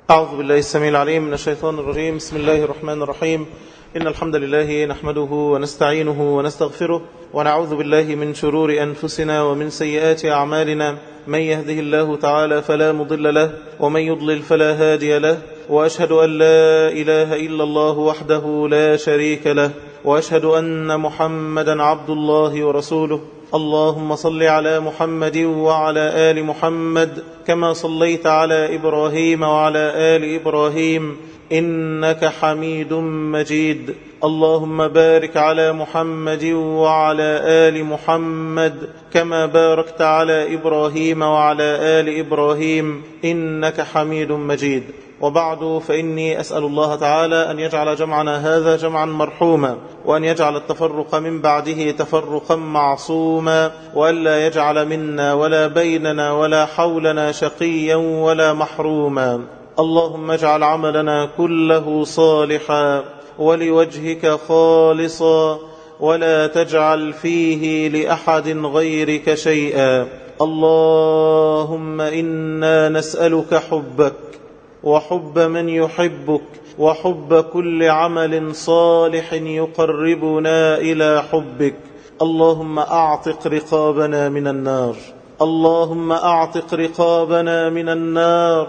أعوذ بالله السميع العليم من الشيطان الرجيم بسم الله الرحمن الرحيم إن الحمد لله نحمده ونستعينه ونستغفره ونعوذ بالله من شرور أنفسنا ومن سيئات أعمالنا من يهده الله تعالى فلا مضل له ومن يضلل فلا هادي له وأشهد أن لا إله إلا الله وحده لا شريك له وأشهد أن محمدا عبد الله ورسوله اللهم صل على محمد وعلى آل محمد كما صليت على إبراهيم وعلى آل إبراهيم إنك حميد مجيد اللهم بارك على محمد وعلى آل محمد كما باركت على إبراهيم وعلى آل إبراهيم إنك حميد مجيد وبعد فإني أسأل الله تعالى أن يجعل جمعنا هذا جمعا مرحوما وأن يجعل التفرق من بعده تفرقا معصوما وألا يجعل منا ولا بيننا ولا حولنا شقيا ولا محروما اللهم اجعل عملنا كله صالحا ولوجهك خالصا ولا تجعل فيه لأحد غيرك شيئا اللهم إنا نسألك حبك وحب من يحبك وحب كل عمل صالح يقربنا إلى حبك اللهم أعتق رقابنا من النار اللهم أعتق رقابنا من النار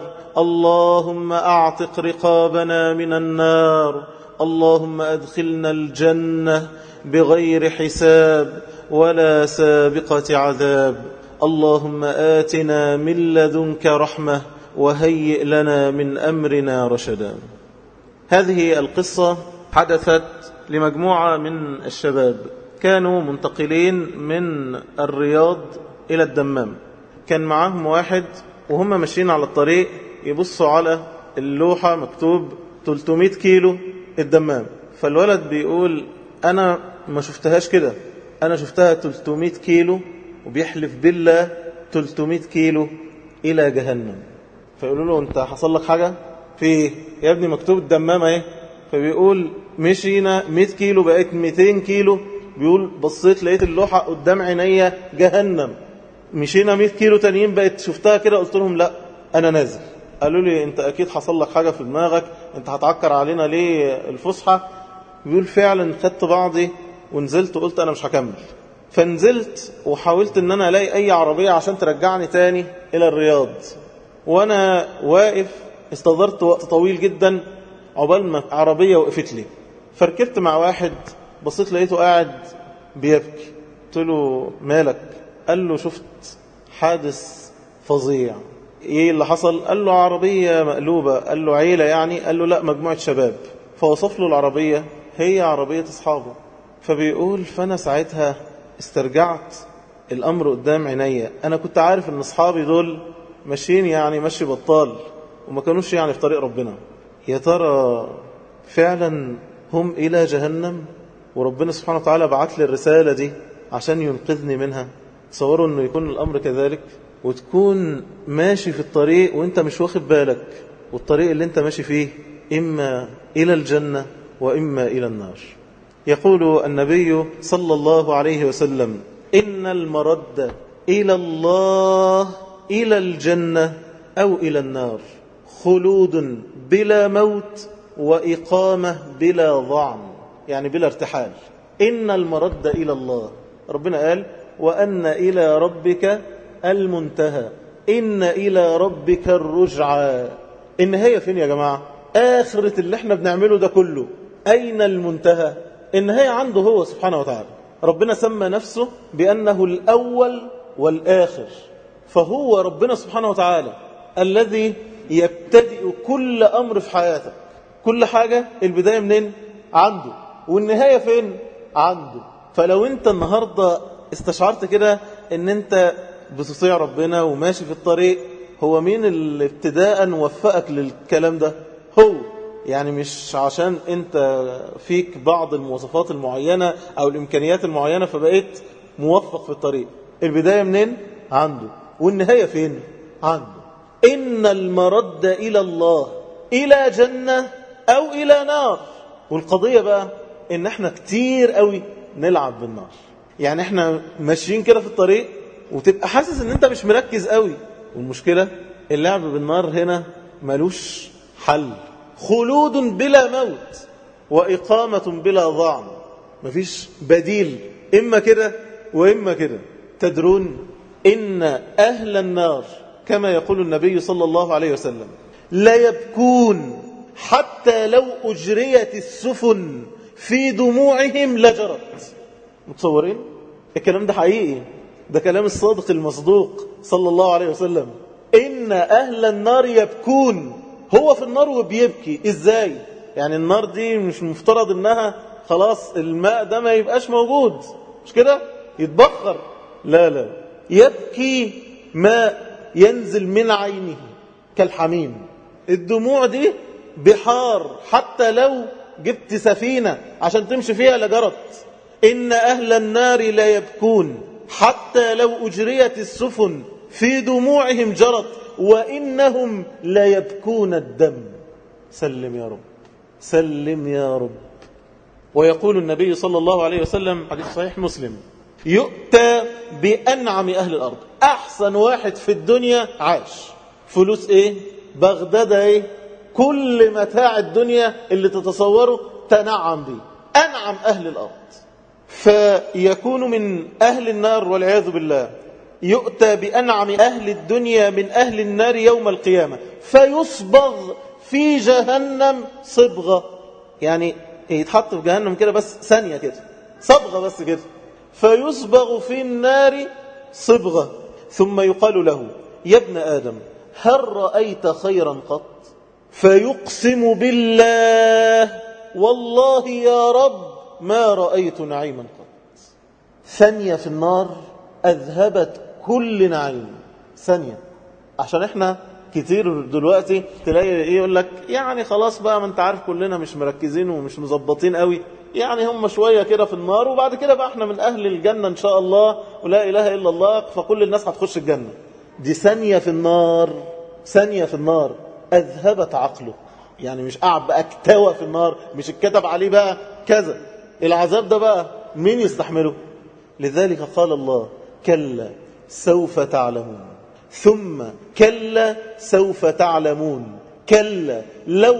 اللهم أعتق رقابنا من النار اللهم أدخلنا الجنة بغير حساب ولا سابقة عذاب اللهم آتنا من لدنك رحمة وهيئ لنا من أمرنا رشدا هذه القصة حدثت لمجموعة من الشباب كانوا منتقلين من الرياض إلى الدمام كان معاهم واحد وهم ماشيين على الطريق يبصوا على اللوحة مكتوب 300 كيلو الدمام فالولد بيقول أنا ما شفتهاش كده أنا شفتها 300 كيلو وبيحلف بالله 300 كيلو إلى جهنم فيقولوا له أنت حصل لك حاجة في يا ابني مكتوب الدمام اهي فبيقول مشينا 100 كيلو بقيت 200 كيلو بيقول بصيت لقيت اللوحة قدام عينيا جهنم مشينا 100 كيلو تانيين بقيت شفتها كده قلت لهم لا أنا نازل قالوا لي انت اكيد حصل لك حاجة في دماغك انت هتعكر علينا ليه الفسحة بيقول فعلا خدت بعضي ونزلت وقلت انا مش هكمل فنزلت وحاولت ان انا الاقي اي عربية عشان ترجعني تاني الى الرياض وانا واقف استدرت وقت طويل جدا عقبال ما عربية وقفت لي فركبت مع واحد بصيت لقيته قاعد بيبكي قلت له مالك قال له شفت حادث فظيع ايه اللي حصل قال له عربية مقلوبة قال له عيلة يعني قال له لا مجموعة شباب فوصف له العربية هي عربية اصحابه فبيقول فانا ساعتها استرجعت الامر قدام عينيا انا كنت عارف ان اصحابي دول ماشيين يعني مشي بطال وما كانوش يعني في طريق ربنا يا ترى فعلا هم الى جهنم وربنا سبحانه وتعالى بعت لي الرسالة دي عشان ينقذني منها تصوروا انه يكون الامر كذلك وتكون ماشي في الطريق وانت مش واخد بالك والطريق اللي انت ماشي فيه إما إلى الجنة وإما إلى النار يقول النبي صلى الله عليه وسلم إن المرد إلى الله إلى الجنة أو إلى النار خلود بلا موت وإقامة بلا ضعن يعني بلا ارتحال إن المرد إلى الله ربنا قال وأن إلى ربك المنتهى إن إلى ربك الرجعى النهاية فين يا جماعة آخرة اللي احنا بنعمله ده كله أين المنتهى النهاية عنده هو سبحانه وتعالى ربنا سمى نفسه بأنه الأول والآخر فهو ربنا سبحانه وتعالى الذي يبتدئ كل أمر في حياتك كل حاجة البداية منين عنده والنهاية فين عنده فلو انت النهاردة استشعرت كده ان انت بتطيع ربنا وماشي في الطريق هو مين اللي ابتداء وفقك للكلام ده هو يعني مش عشان انت فيك بعض المواصفات المعينة او الامكانيات المعينة فبقيت موفق في الطريق البداية منين عنده والنهاية فين عنده إن المرد إلى الله إلى جنة أو إلى نار والقضية بقى إن احنا كتير قوي نلعب بالنار يعني احنا ماشيين كده في الطريق وتبقى حاسس ان انت مش مركز قوي والمشكلة اللعب بالنار هنا ملوش حل خلود بلا موت وإقامة بلا ضعن مفيش بديل إما كده وإما كده تدرون إن أهل النار كما يقول النبي صلى الله عليه وسلم لا يبكون حتى لو أجريت السفن في دموعهم لجرت متصورين الكلام ده حقيقي ده كلام الصادق المصدوق صلى الله عليه وسلم إن أهل النار يبكون هو في النار وبيبكي إزاي يعني النار دي مش مفترض إنها خلاص الماء ده ما يبقاش موجود مش كده يتبخر لا لا يبكي ماء ينزل من عينه كالحميم الدموع دي بحار حتى لو جبت سفينة عشان تمشي فيها لجرت إن أهل النار لا يبكون حتى لو أجريت السفن في دموعهم جرت وإنهم لا يبكون الدم سلم يا رب سلم يا رب ويقول النبي صلى الله عليه وسلم حديث صحيح مسلم يؤتى بأنعم أهل الأرض أحسن واحد في الدنيا عاش فلوس إيه بغداد إيه كل متاع الدنيا اللي تتصوره تنعم به أنعم أهل الأرض فيكون من أهل النار والعياذ بالله يؤتى بأنعم أهل الدنيا من أهل النار يوم القيامة فيصبغ في جهنم صبغة يعني يتحط في جهنم كده بس ثانية كده صبغة بس كده فيصبغ في النار صبغة ثم يقال له يا ابن آدم هل رأيت خيرا قط فيقسم بالله والله يا رب ما رأيت نعيما قط ثانية في النار أذهبت كل نعيم ثانية عشان احنا كتير دلوقتي تلاقي ايه يقول لك يعني خلاص بقى ما انت عارف كلنا مش مركزين ومش مظبطين قوي يعني هم شوية كده في النار وبعد كده بقى احنا من أهل الجنة إن شاء الله ولا إله إلا الله فكل الناس هتخش الجنة دي ثانية في النار ثانية في النار أذهبت عقله يعني مش قاعد بقى اكتوى في النار مش اتكتب عليه بقى كذا العذاب ده بقى مين يستحمله لذلك قال الله كلا سوف تعلمون ثم كلا سوف تعلمون كلا لو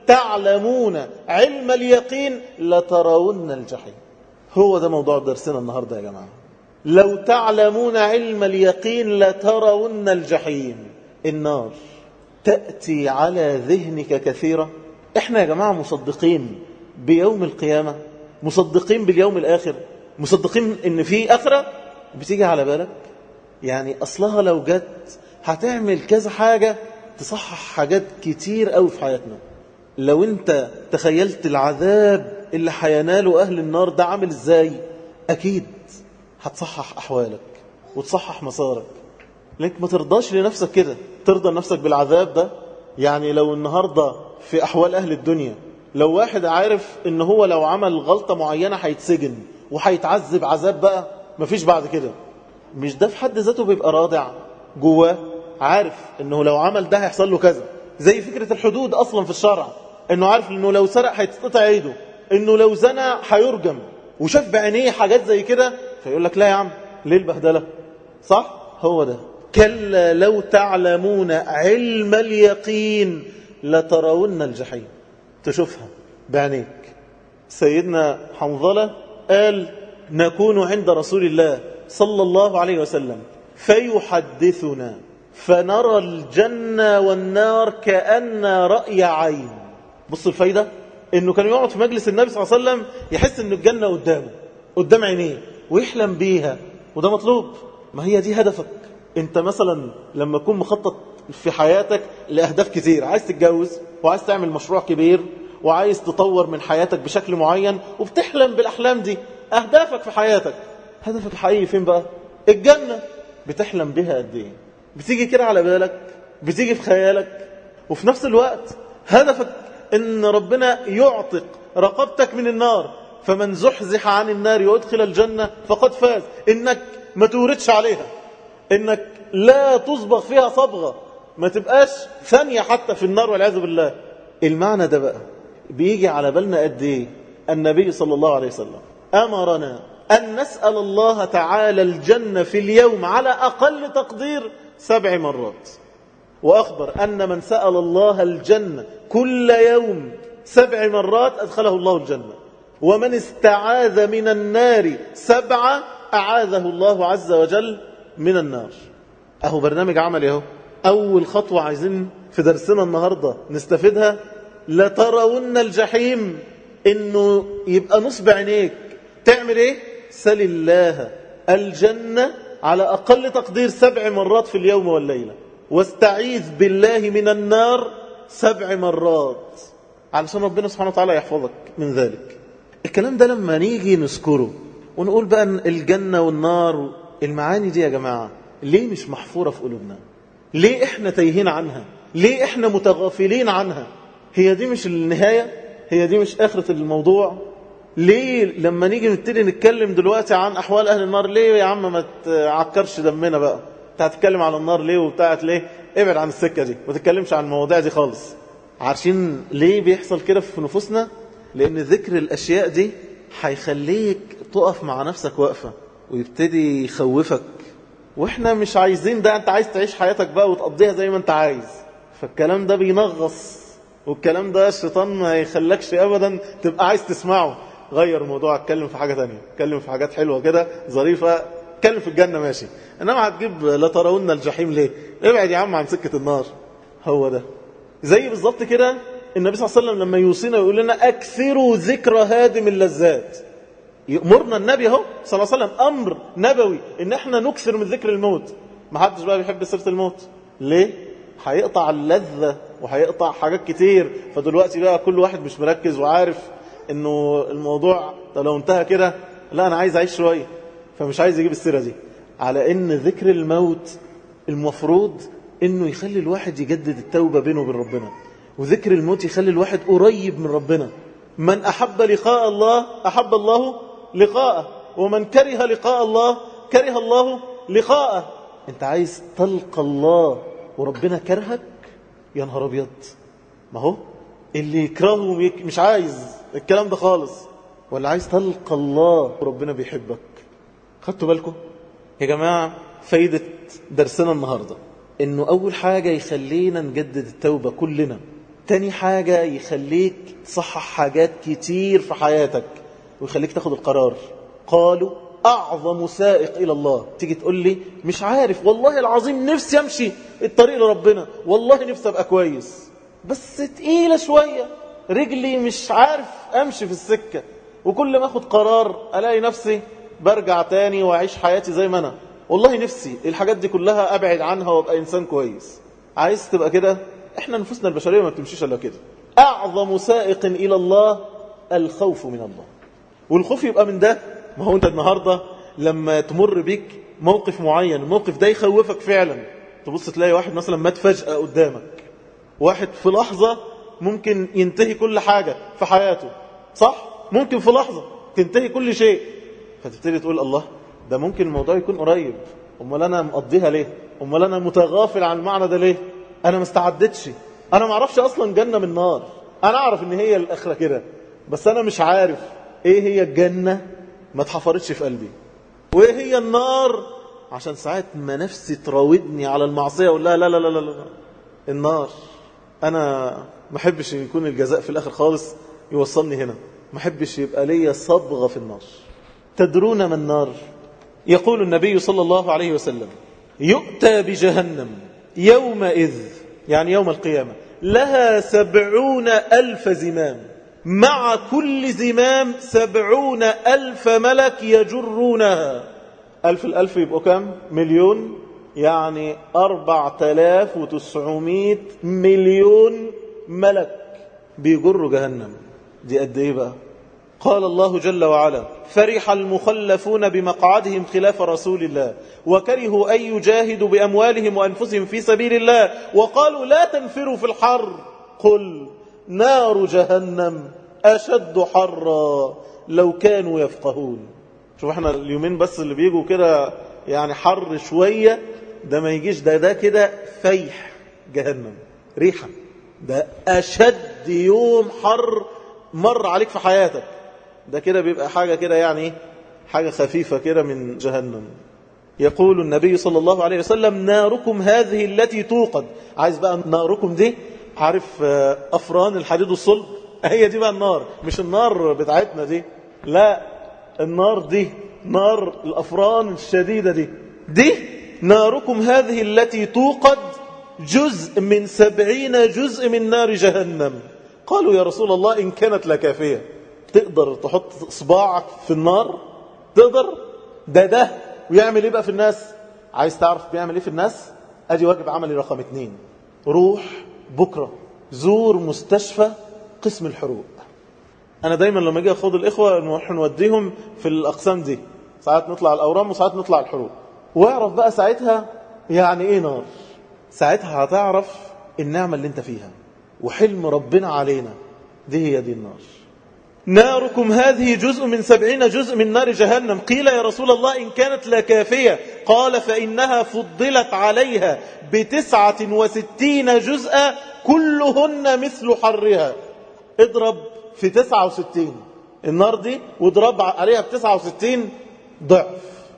تعلمون علم اليقين لترون الجحيم هو ده موضوع درسنا النهاردة يا جماعة لو تعلمون علم اليقين لترون الجحيم النار تأتي على ذهنك كثيرا احنا يا جماعة مصدقين بيوم القيامة مصدقين باليوم الآخر مصدقين ان في آخرة بتيجي على بالك يعني أصلها لو جت هتعمل كذا حاجة تصحح حاجات كتير قوي في حياتنا لو انت تخيلت العذاب اللي هيناله أهل النار ده عامل ازاي أكيد هتصحح أحوالك وتصحح مسارك لانك ما ترضاش لنفسك كده ترضى لنفسك بالعذاب ده يعني لو النهاردة في أحوال أهل الدنيا لو واحد عارف ان هو لو عمل غلطة معينة هيتسجن وهيتعذب عذاب بقى مفيش بعد كده مش ده في حد ذاته بيبقى رادع جواه عارف انه لو عمل ده هيحصل له كذا زي فكرة الحدود اصلا في الشرع انه عارف انه لو سرق هيتقطع ايده انه لو زنى هيرجم وشاف بعينيه حاجات زي كده فيقول لك لا يا عم ليه البهدله صح هو ده كلا لو تعلمون علم اليقين لترون الجحيم تشوفها بعينيك سيدنا حنظلة قال نكون عند رسول الله صلى الله عليه وسلم فيحدثنا فنرى الجنة والنار كأن رأي عين بص الفايدة انه كان يقعد في مجلس النبي صلى الله عليه وسلم يحس ان الجنة قدامه قدام عينيه ويحلم بيها وده مطلوب ما هي دي هدفك انت مثلا لما تكون مخطط في حياتك لأهداف كتير عايز تتجوز وعايز تعمل مشروع كبير وعايز تطور من حياتك بشكل معين وبتحلم بالأحلام دي أهدافك في حياتك هدفك الحقيقي فين بقى الجنة بتحلم بها قد ايه بتيجي كده على بالك بتيجي في خيالك وفي نفس الوقت هدفك ان ربنا يعتق رقبتك من النار فمن زحزح عن النار ويدخل الجنة فقد فاز انك ما توردش عليها انك لا تصبغ فيها صبغة ما تبقاش ثانية حتى في النار والعياذ بالله المعنى ده بقى بيجي على بالنا قد ايه النبي صلى الله عليه وسلم امرنا أن نسأل الله تعالى الجنة في اليوم على أقل تقدير سبع مرات وأخبر أن من سأل الله الجنة كل يوم سبع مرات أدخله الله الجنة ومن استعاذ من النار سبعة أعاذه الله عز وجل من النار أهو برنامج عملي أهو أول خطوة عايزين في درسنا النهاردة نستفيدها لترون الجحيم إنه يبقى نصب عينيك تعمل إيه سل الله الجنة على أقل تقدير سبع مرات في اليوم والليلة واستعيذ بالله من النار سبع مرات علشان ربنا سبحانه وتعالى يحفظك من ذلك الكلام ده لما نيجي نذكره ونقول بقى الجنة والنار المعاني دي يا جماعة ليه مش محفورة في قلوبنا ليه احنا تايهين عنها ليه احنا متغافلين عنها هي دي مش النهاية هي دي مش آخرة الموضوع ليه لما نيجي نبتدي نتكلم دلوقتي عن أحوال أهل النار ليه يا عم ما تعكرش دمنا بقى انت هتتكلم على النار ليه وبتاعت ليه ابعد عن السكة دي ما تتكلمش عن المواضيع دي خالص عارفين ليه بيحصل كده في نفوسنا لأن ذكر الأشياء دي هيخليك تقف مع نفسك وقفة ويبتدي يخوفك واحنا مش عايزين ده انت عايز تعيش حياتك بقى وتقضيها زي ما انت عايز فالكلام ده بينغص والكلام ده الشيطان ما يخلكش ابدا تبقى عايز تسمعه غير الموضوع اتكلم في حاجة تانية اتكلم في حاجات حلوة كده ظريفة اتكلم في الجنة ماشي انما هتجيب لا ترون الجحيم ليه ابعد يا عم عن سكة النار هو ده زي بالظبط كده النبي صلى الله عليه وسلم لما يوصينا يقول لنا اكثروا ذكر هادم اللذات يأمرنا النبي اهو صلى الله عليه وسلم امر نبوي ان احنا نكثر من ذكر الموت ما حدش بقى بيحب سيره الموت ليه هيقطع اللذه وهيقطع حاجات كتير فدلوقتي بقى كل واحد مش مركز وعارف انه الموضوع لو انتهى كده لا انا عايز اعيش شويه فمش عايز يجيب السيره دي على ان ذكر الموت المفروض انه يخلي الواحد يجدد التوبه بينه وبين ربنا وذكر الموت يخلي الواحد قريب من ربنا من احب لقاء الله احب الله لقاءه ومن كره لقاء الله كره الله لقاءه انت عايز تلقى الله وربنا كرهك يا نهار ابيض ما هو اللي يكرهه مش عايز الكلام ده خالص ولا عايز تلقى الله وربنا بيحبك خدتوا بالكم يا جماعة فايدة درسنا النهاردة انه اول حاجة يخلينا نجدد التوبة كلنا تاني حاجة يخليك تصحح حاجات كتير في حياتك ويخليك تاخد القرار قالوا أعظم سائق إلى الله تيجي تقول لي مش عارف والله العظيم نفسي أمشي الطريق لربنا والله نفسي أبقى كويس بس تقيلة شوية رجلي مش عارف أمشي في السكة وكل ما أخد قرار ألاقي نفسي برجع تاني وأعيش حياتي زي ما أنا والله نفسي الحاجات دي كلها أبعد عنها وأبقى إنسان كويس عايز تبقى كده إحنا نفوسنا البشرية ما بتمشيش إلا كده أعظم سائق إلى الله الخوف من الله والخوف يبقى من ده ما هو انت النهاردة لما تمر بيك موقف معين الموقف ده يخوفك فعلا تبص تلاقي واحد مثلا مات فجأة قدامك واحد في لحظة ممكن ينتهي كل حاجة في حياته صح؟ ممكن في لحظة تنتهي كل شيء فتبتدي تقول الله ده ممكن الموضوع يكون قريب امال انا مقضيها ليه امال انا متغافل عن المعنى ده ليه انا ما استعدتش انا ما اعرفش اصلا جنة من نار انا اعرف ان هي الاخرة كده بس انا مش عارف ايه هي الجنة ما اتحفرتش في قلبي وايه هي النار عشان ساعات ما نفسي تراودني على المعصية اقول لها لا لا لا لا لا النار انا ما احبش يكون الجزاء في الاخر خالص يوصلني هنا ما احبش يبقى ليا صبغة في النار تدرون ما النار يقول النبي صلى الله عليه وسلم يؤتى بجهنم يومئذ يعني يوم القيامة لها سبعون ألف زمام مع كل زمام سبعون ألف ملك يجرونها ألف الألف يبقوا كم مليون يعني أربع تلاف وتسعمائة مليون ملك بيجروا جهنم دي قد إيه بقى قال الله جل وعلا فرح المخلفون بمقعدهم خلاف رسول الله وكرهوا أن يجاهدوا بأموالهم وأنفسهم في سبيل الله وقالوا لا تنفروا في الحر قل نار جهنم أشد حرا لو كانوا يفقهون شوف احنا اليومين بس اللي بيجوا كده يعني حر شوية ده ما يجيش ده ده كده فيح جهنم ريحة ده أشد يوم حر مر عليك في حياتك ده كده بيبقى حاجة كده يعني حاجة خفيفة كده من جهنم يقول النبي صلى الله عليه وسلم ناركم هذه التي توقد عايز بقى ناركم دي عارف أفران الحديد والصلب هي دي بقى النار مش النار بتاعتنا دي لا النار دي نار الأفران الشديدة دي دي ناركم هذه التي توقد جزء من سبعين جزء من نار جهنم قالوا يا رسول الله إن كانت لكافية تقدر تحط صباعك في النار تقدر ده ده ويعمل ايه بقى في الناس عايز تعرف بيعمل ايه في الناس ادي واجب عملي رقم اتنين روح بكرة زور مستشفى قسم الحروق انا دايما لما اجي اخد الاخوة نروح نوديهم في الاقسام دي ساعات نطلع الاورام وساعات نطلع الحروق واعرف بقى ساعتها يعني ايه نار ساعتها هتعرف النعمة اللي انت فيها وحلم ربنا علينا دي هي دي النار ناركم هذه جزء من سبعين جزء من نار جهنم قيل يا رسول الله إن كانت لكافية قال فإنها فضلت عليها بتسعة وستين جزءا كلهن مثل حرها اضرب في تسعة وستين النار دي واضرب عليها بتسعة وستين ضعف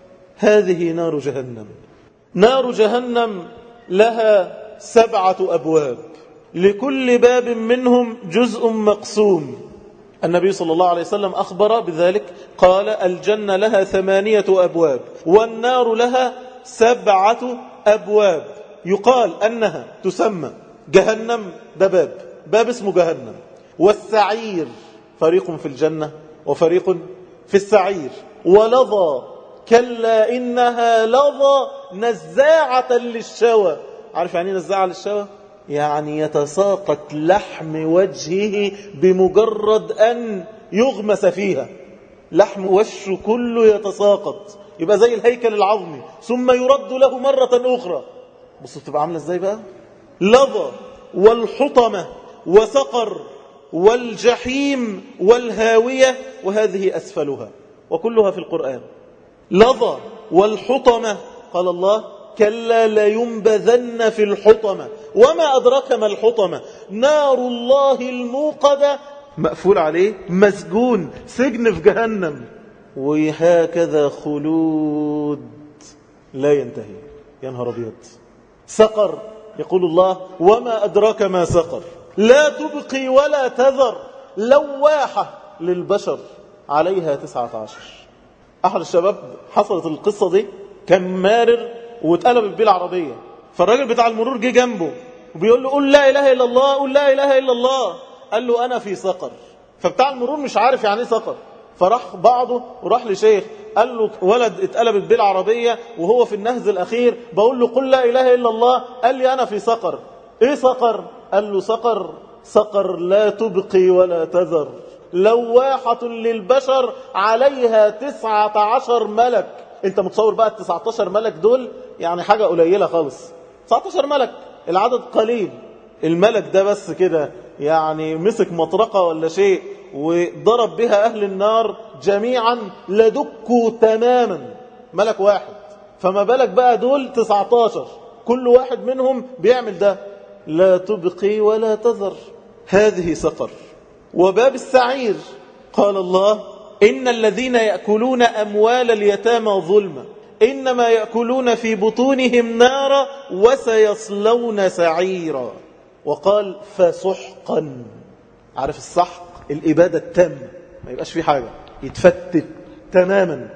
هذه نار جهنم نار جهنم لها سبعة أبواب لكل باب منهم جزء مقسوم النبي صلى الله عليه وسلم أخبر بذلك قال الجنة لها ثمانية أبواب والنار لها سبعة أبواب يقال أنها تسمى جهنم ده باب باب اسمه جهنم والسعير فريق في الجنة وفريق في السعير ولظى كلا إنها لظى نزاعة للشوى عارف يعني نزاعة للشوى يعني يتساقط لحم وجهه بمجرد أن يغمس فيها لحم وشه كله يتساقط يبقى زي الهيكل العظمي ثم يرد له مرة أخرى بص بتبقى عاملة ازاي بقى لظى والحطمة وسقر والجحيم والهاوية وهذه أسفلها وكلها في القرآن لظى والحطمة قال الله كلا لينبذن في الحطمة وما أدرك ما الحطمة نار الله الموقدة مقفول عليه مسجون سجن في جهنم وهكذا خلود لا ينتهي يا نهار أبيض سقر يقول الله وما أدراك ما سقر لا تبقي ولا تذر لواحة للبشر عليها تسعة عشر أحد الشباب حصلت القصة دي كان مارر واتقلبت بيه العربية فالراجل بتاع المرور جه جنبه وبيقول له قول لا إله إلا الله قول لا إله إلا الله قال له أنا في سقر فبتاع المرور مش عارف يعني ايه سقر فراح بعضه وراح لشيخ قال له ولد اتقلبت بيه العربية وهو في النهز الأخير بقول له قل لا إله إلا الله قال لي أنا في سقر إيه سقر قال له سقر سقر لا تبقي ولا تذر لواحة للبشر عليها تسعة عشر ملك انت متصور بقى التسعة عشر ملك دول يعني حاجة قليلة خالص 19 ملك العدد قليل الملك ده بس كده يعني مسك مطرقة ولا شيء وضرب بها أهل النار جميعا لدكوا تماما ملك واحد فما بالك بقى دول 19 كل واحد منهم بيعمل ده لا تبقي ولا تذر هذه سقر وباب السعير قال الله إن الذين يأكلون أموال اليتامى ظلما إنما يأكلون في بطونهم نارا وسيصلون سعيرا وقال فسحقا عارف السحق الإبادة التامة ما يبقاش في حاجة يتفتت تماما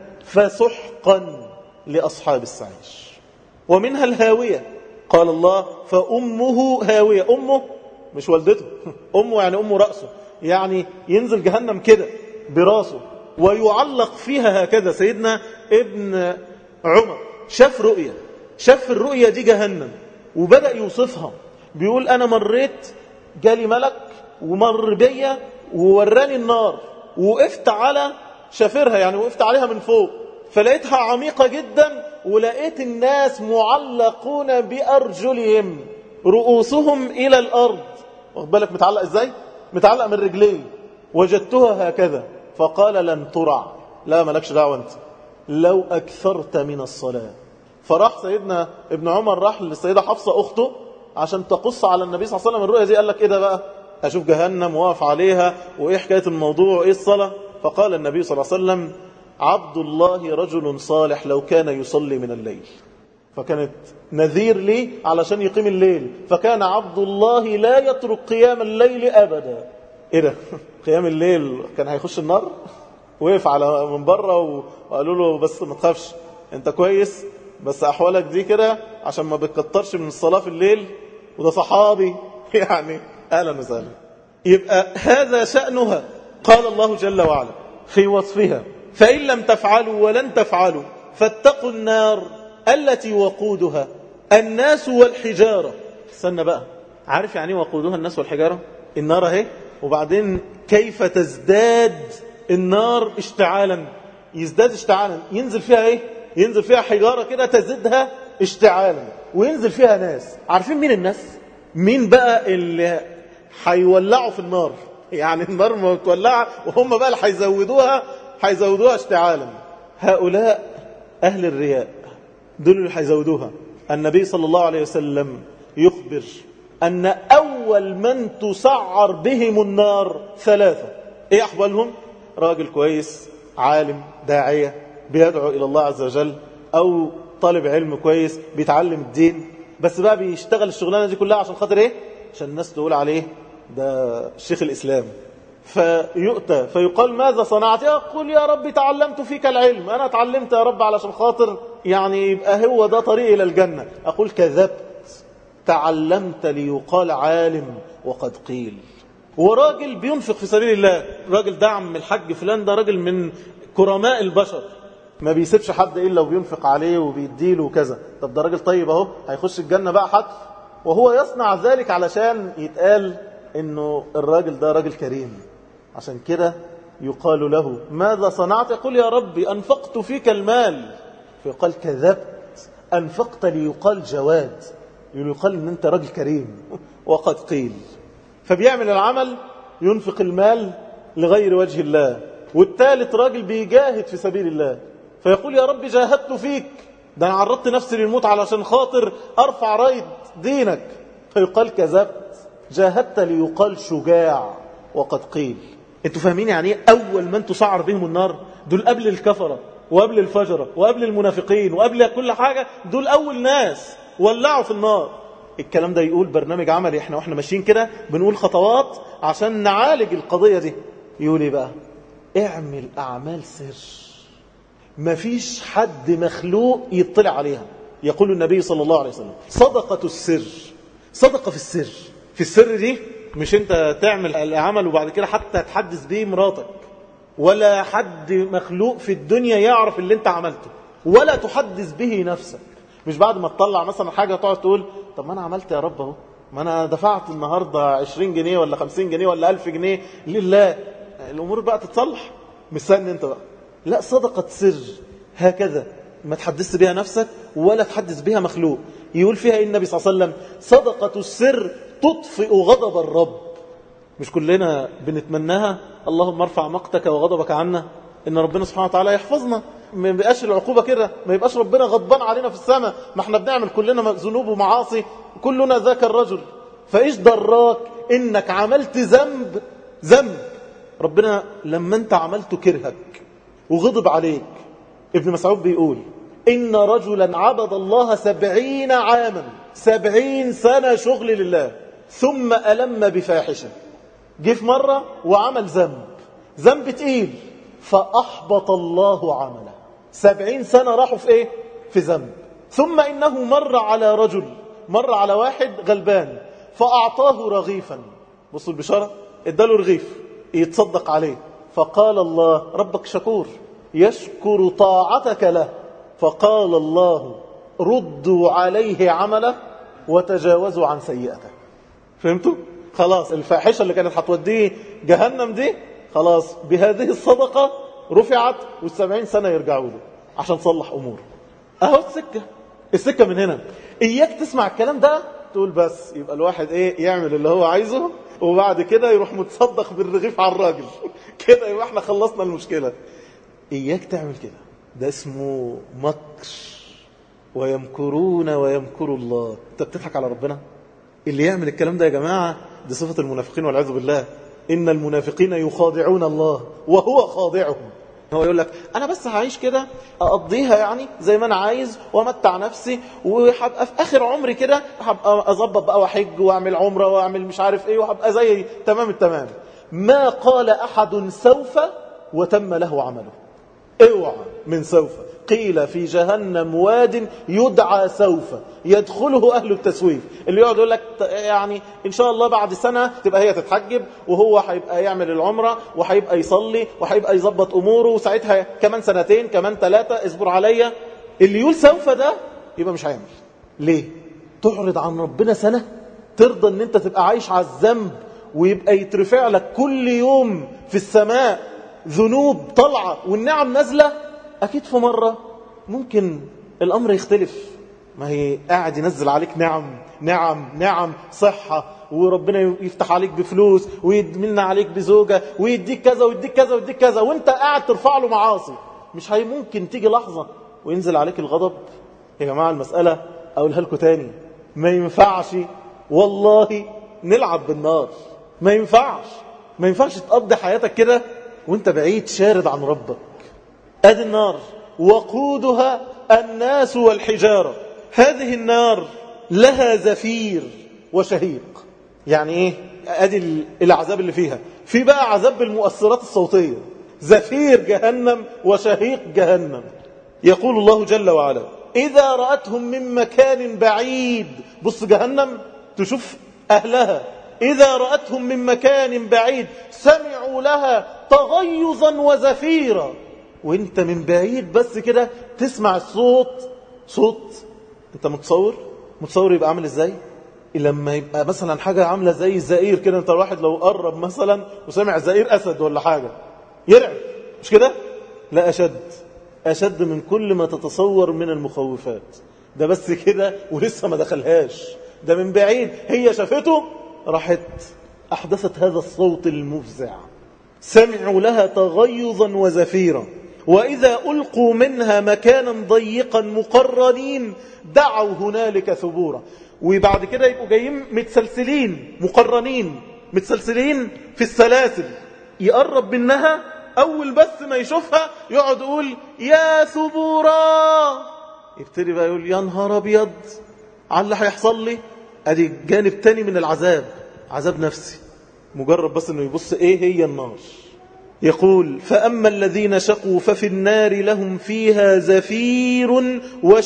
فسحقا لأصحاب السعير ومنها الهاوية قال الله فأمه هاوية أمه مش والدته أمه يعني أمه رأسه يعني ينزل جهنم كده براسه ويعلق فيها هكذا سيدنا ابن عمر شاف رؤية شاف الرؤية دي جهنم وبدأ يوصفها بيقول أنا مريت جالي ملك ومر بيا ووراني النار وقفت على شافرها يعني وقفت عليها من فوق فلقيتها عميقة جدا ولقيت الناس معلقون بأرجلهم رؤوسهم إلى الأرض واخد بالك متعلق إزاي؟ متعلق من رجليه وجدتها هكذا فقال لن ترع لا ملكش دعوة أنت لو أكثرت من الصلاة فراح سيدنا ابن عمر راح للسيدة حفصة أخته عشان تقص على النبي صلى الله عليه وسلم الرؤية دي قال لك إيه ده بقى أشوف جهنم واقف عليها وإيه حكاية الموضوع وإيه الصلاة فقال النبي صلى الله عليه وسلم عبد الله رجل صالح لو كان يصلي من الليل فكانت نذير لي علشان يقيم الليل فكان عبد الله لا يترك قيام الليل أبدا ايه ده قيام الليل كان هيخش النار وقف على من بره وقالوا له بس ما تخافش انت كويس بس احوالك دي كده عشان ما بتكترش من الصلاة في الليل وده صحابي يعني اهلا وسهلا يبقى هذا شأنها قال الله جل وعلا في وصفها فإن لم تفعلوا ولن تفعلوا فاتقوا النار التي وقودها الناس والحجارة استنى بقى عارف يعني وقودها الناس والحجارة النار اهي وبعدين كيف تزداد النار اشتعالا يزداد اشتعالا ينزل فيها ايه ينزل فيها حجارة كده تزدها اشتعالا وينزل فيها ناس عارفين مين الناس مين بقى اللي هيولعوا في النار يعني النار متولعة وهم بقى اللي هيزودوها هيزودوها اشتعالا هؤلاء أهل الرياء دول اللي هيزودوها النبي صلى الله عليه وسلم يخبر أن أول من تسعر بهم النار ثلاثة إيه أحوالهم راجل كويس عالم داعية بيدعو إلى الله عز وجل أو طالب علم كويس بيتعلم الدين بس بقى بيشتغل الشغلانة دي كلها عشان خاطر إيه عشان الناس تقول عليه ده شيخ الإسلام فيؤتى فيقال ماذا صنعت يقول يا رب تعلمت فيك العلم أنا تعلمت يا رب علشان خاطر يعني يبقى هو ده طريق إلى الجنة أقول كذبت تعلمت ليقال عالم وقد قيل وراجل بينفق في سبيل الله راجل دعم الحج فلان ده راجل من كرماء البشر ما بيسيبش حد إلا وبينفق عليه وبيديله وكذا طب ده راجل طيب اهو هيخش الجنة بقى حد وهو يصنع ذلك علشان يتقال انه الراجل ده راجل كريم عشان كده يقال له ماذا صنعت يقول يا ربي أنفقت فيك المال فيقال كذبت أنفقت ليقال جواد يقال ان انت راجل كريم وقد قيل فبيعمل العمل ينفق المال لغير وجه الله والثالث راجل بيجاهد في سبيل الله فيقول يا رب جاهدت فيك ده انا عرضت نفسي للموت علشان خاطر ارفع رايد دينك فيقال كذبت جاهدت ليقال شجاع وقد قيل انتوا فاهمين يعني ايه اول من تسعر بهم النار دول قبل الكفرة وقبل الفجرة وقبل المنافقين وقبل كل حاجة دول اول ناس ولعوا في النار الكلام ده يقول برنامج عملي احنا واحنا ماشيين كده بنقول خطوات عشان نعالج القضية دي يقول ايه بقى اعمل اعمال سر مفيش حد مخلوق يطلع عليها يقول النبي صلى الله عليه وسلم صدقة السر صدقة في السر في السر دي مش انت تعمل العمل وبعد كده حتى تحدث بيه مراتك ولا حد مخلوق في الدنيا يعرف اللي انت عملته ولا تحدث به نفسك مش بعد ما تطلع مثلا حاجة تقعد تقول طب ما انا عملت يا رب اهو ما انا دفعت النهاردة 20 جنيه ولا 50 جنيه ولا 1000 جنيه لله الامور بقى تتصلح مستني انت بقى لا صدقة سر هكذا ما تحدث بها نفسك ولا تحدث بها مخلوق يقول فيها إيه النبي صلى الله عليه وسلم صدقة السر تطفئ غضب الرب مش كلنا بنتمناها اللهم ارفع مقتك وغضبك عنا ان ربنا سبحانه وتعالى يحفظنا ما يبقاش العقوبة كده ما يبقاش ربنا غضبان علينا في السماء ما احنا بنعمل كلنا ذنوب ومعاصي كلنا ذاك الرجل فايش دراك انك عملت ذنب ذنب ربنا لما انت عملته كرهك وغضب عليك ابن مسعود بيقول إن رجلا عبد الله سبعين عاما سبعين سنة شغل لله ثم ألم بفاحشة جه في مرة وعمل ذنب ذنب تقيل فأحبط الله عمله سبعين سنة راحوا في إيه؟ في ذنب ثم إنه مر على رجل مر على واحد غلبان فأعطاه رغيفا بصوا البشارة اداله رغيف يتصدق عليه فقال الله ربك شكور يشكر طاعتك له فقال الله ردوا عليه عمله وتجاوزوا عن سيئته فهمتوا؟ خلاص الفاحشة اللي كانت هتوديه جهنم دي خلاص بهذه الصدقة رفعت والسبعين سنة يرجعوا له عشان تصلح أموره أهو السكة السكة من هنا إياك تسمع الكلام ده تقول بس يبقى الواحد إيه يعمل اللي هو عايزه وبعد كده يروح متصدق بالرغيف على الراجل كده يبقى احنا خلصنا المشكلة إياك تعمل كده ده اسمه مكر ويمكرون ويمكر الله انت بتضحك على ربنا اللي يعمل الكلام ده يا جماعة دي صفة المنافقين والعياذ بالله إن المنافقين يخادعون الله وهو خاضعهم هو يقول لك انا بس هعيش كده اقضيها يعني زي ما انا عايز وامتع نفسي وهبقى في اخر عمري كده هبقى اظبط بقى واحج واعمل عمره واعمل مش عارف ايه وهبقى زي تمام التمام ما قال احد سوف وتم له عمله اوعى من سوف قيل في جهنم واد يدعى سوف يدخله أهل التسويف اللي يقعد يقول لك يعني إن شاء الله بعد سنة تبقى هي تتحجب وهو هيبقى يعمل العمرة وهيبقى يصلي وهيبقى يظبط أموره وساعتها كمان سنتين كمان ثلاثة اصبر عليا اللي يقول سوف ده يبقى مش هيعمل ليه؟ تعرض عن ربنا سنة ترضى ان انت تبقى عايش على الذنب ويبقى يترفع لك كل يوم في السماء ذنوب طالعة والنعم نازلة أكيد في مرة ممكن الأمر يختلف ما هي قاعد ينزل عليك نعم نعم نعم صحة وربنا يفتح عليك بفلوس ويدملنا عليك بزوجة ويديك كذا ويديك كذا ويديك كذا وانت قاعد ترفع له معاصي مش هي ممكن تيجي لحظة وينزل عليك الغضب يا جماعة المسألة أقولها لكم تاني ما ينفعش والله نلعب بالنار ما ينفعش ما ينفعش تقضي حياتك كده وانت بعيد شارد عن ربك ادي النار وقودها الناس والحجارة هذه النار لها زفير وشهيق يعني ايه ادي العذاب اللي فيها في بقى عذاب بالمؤثرات الصوتية زفير جهنم وشهيق جهنم يقول الله جل وعلا إذا رأتهم من مكان بعيد بص جهنم تشوف أهلها إذا رأتهم من مكان بعيد سمعوا لها تغيظا وزفيرا وانت من بعيد بس كده تسمع الصوت صوت انت متصور متصور يبقى عامل ازاي لما يبقى مثلا حاجة عاملة زي الزئير كده انت الواحد لو قرب مثلا وسمع زئير اسد ولا حاجة يرعب مش كده لا اشد اشد من كل ما تتصور من المخوفات ده بس كده ولسه ما دخلهاش ده من بعيد هي شافته راحت احدثت هذا الصوت المفزع سمعوا لها تغيظا وزفيرا وإذا ألقوا منها مكانا ضيقا مقرنين دعوا هنالك ثبورا وبعد كده يبقوا جايين متسلسلين مقرنين متسلسلين في السلاسل يقرب منها أول بس ما يشوفها يقعد يقول يا ثبورا يبتدي بقى يقول يا نهار أبيض على اللي هيحصل لي أدي جانب تاني من العذاب عذاب نفسي مجرد بس انه يبص ايه هي النار يقول فأما الذين شقوا ففي النار لهم فيها زفير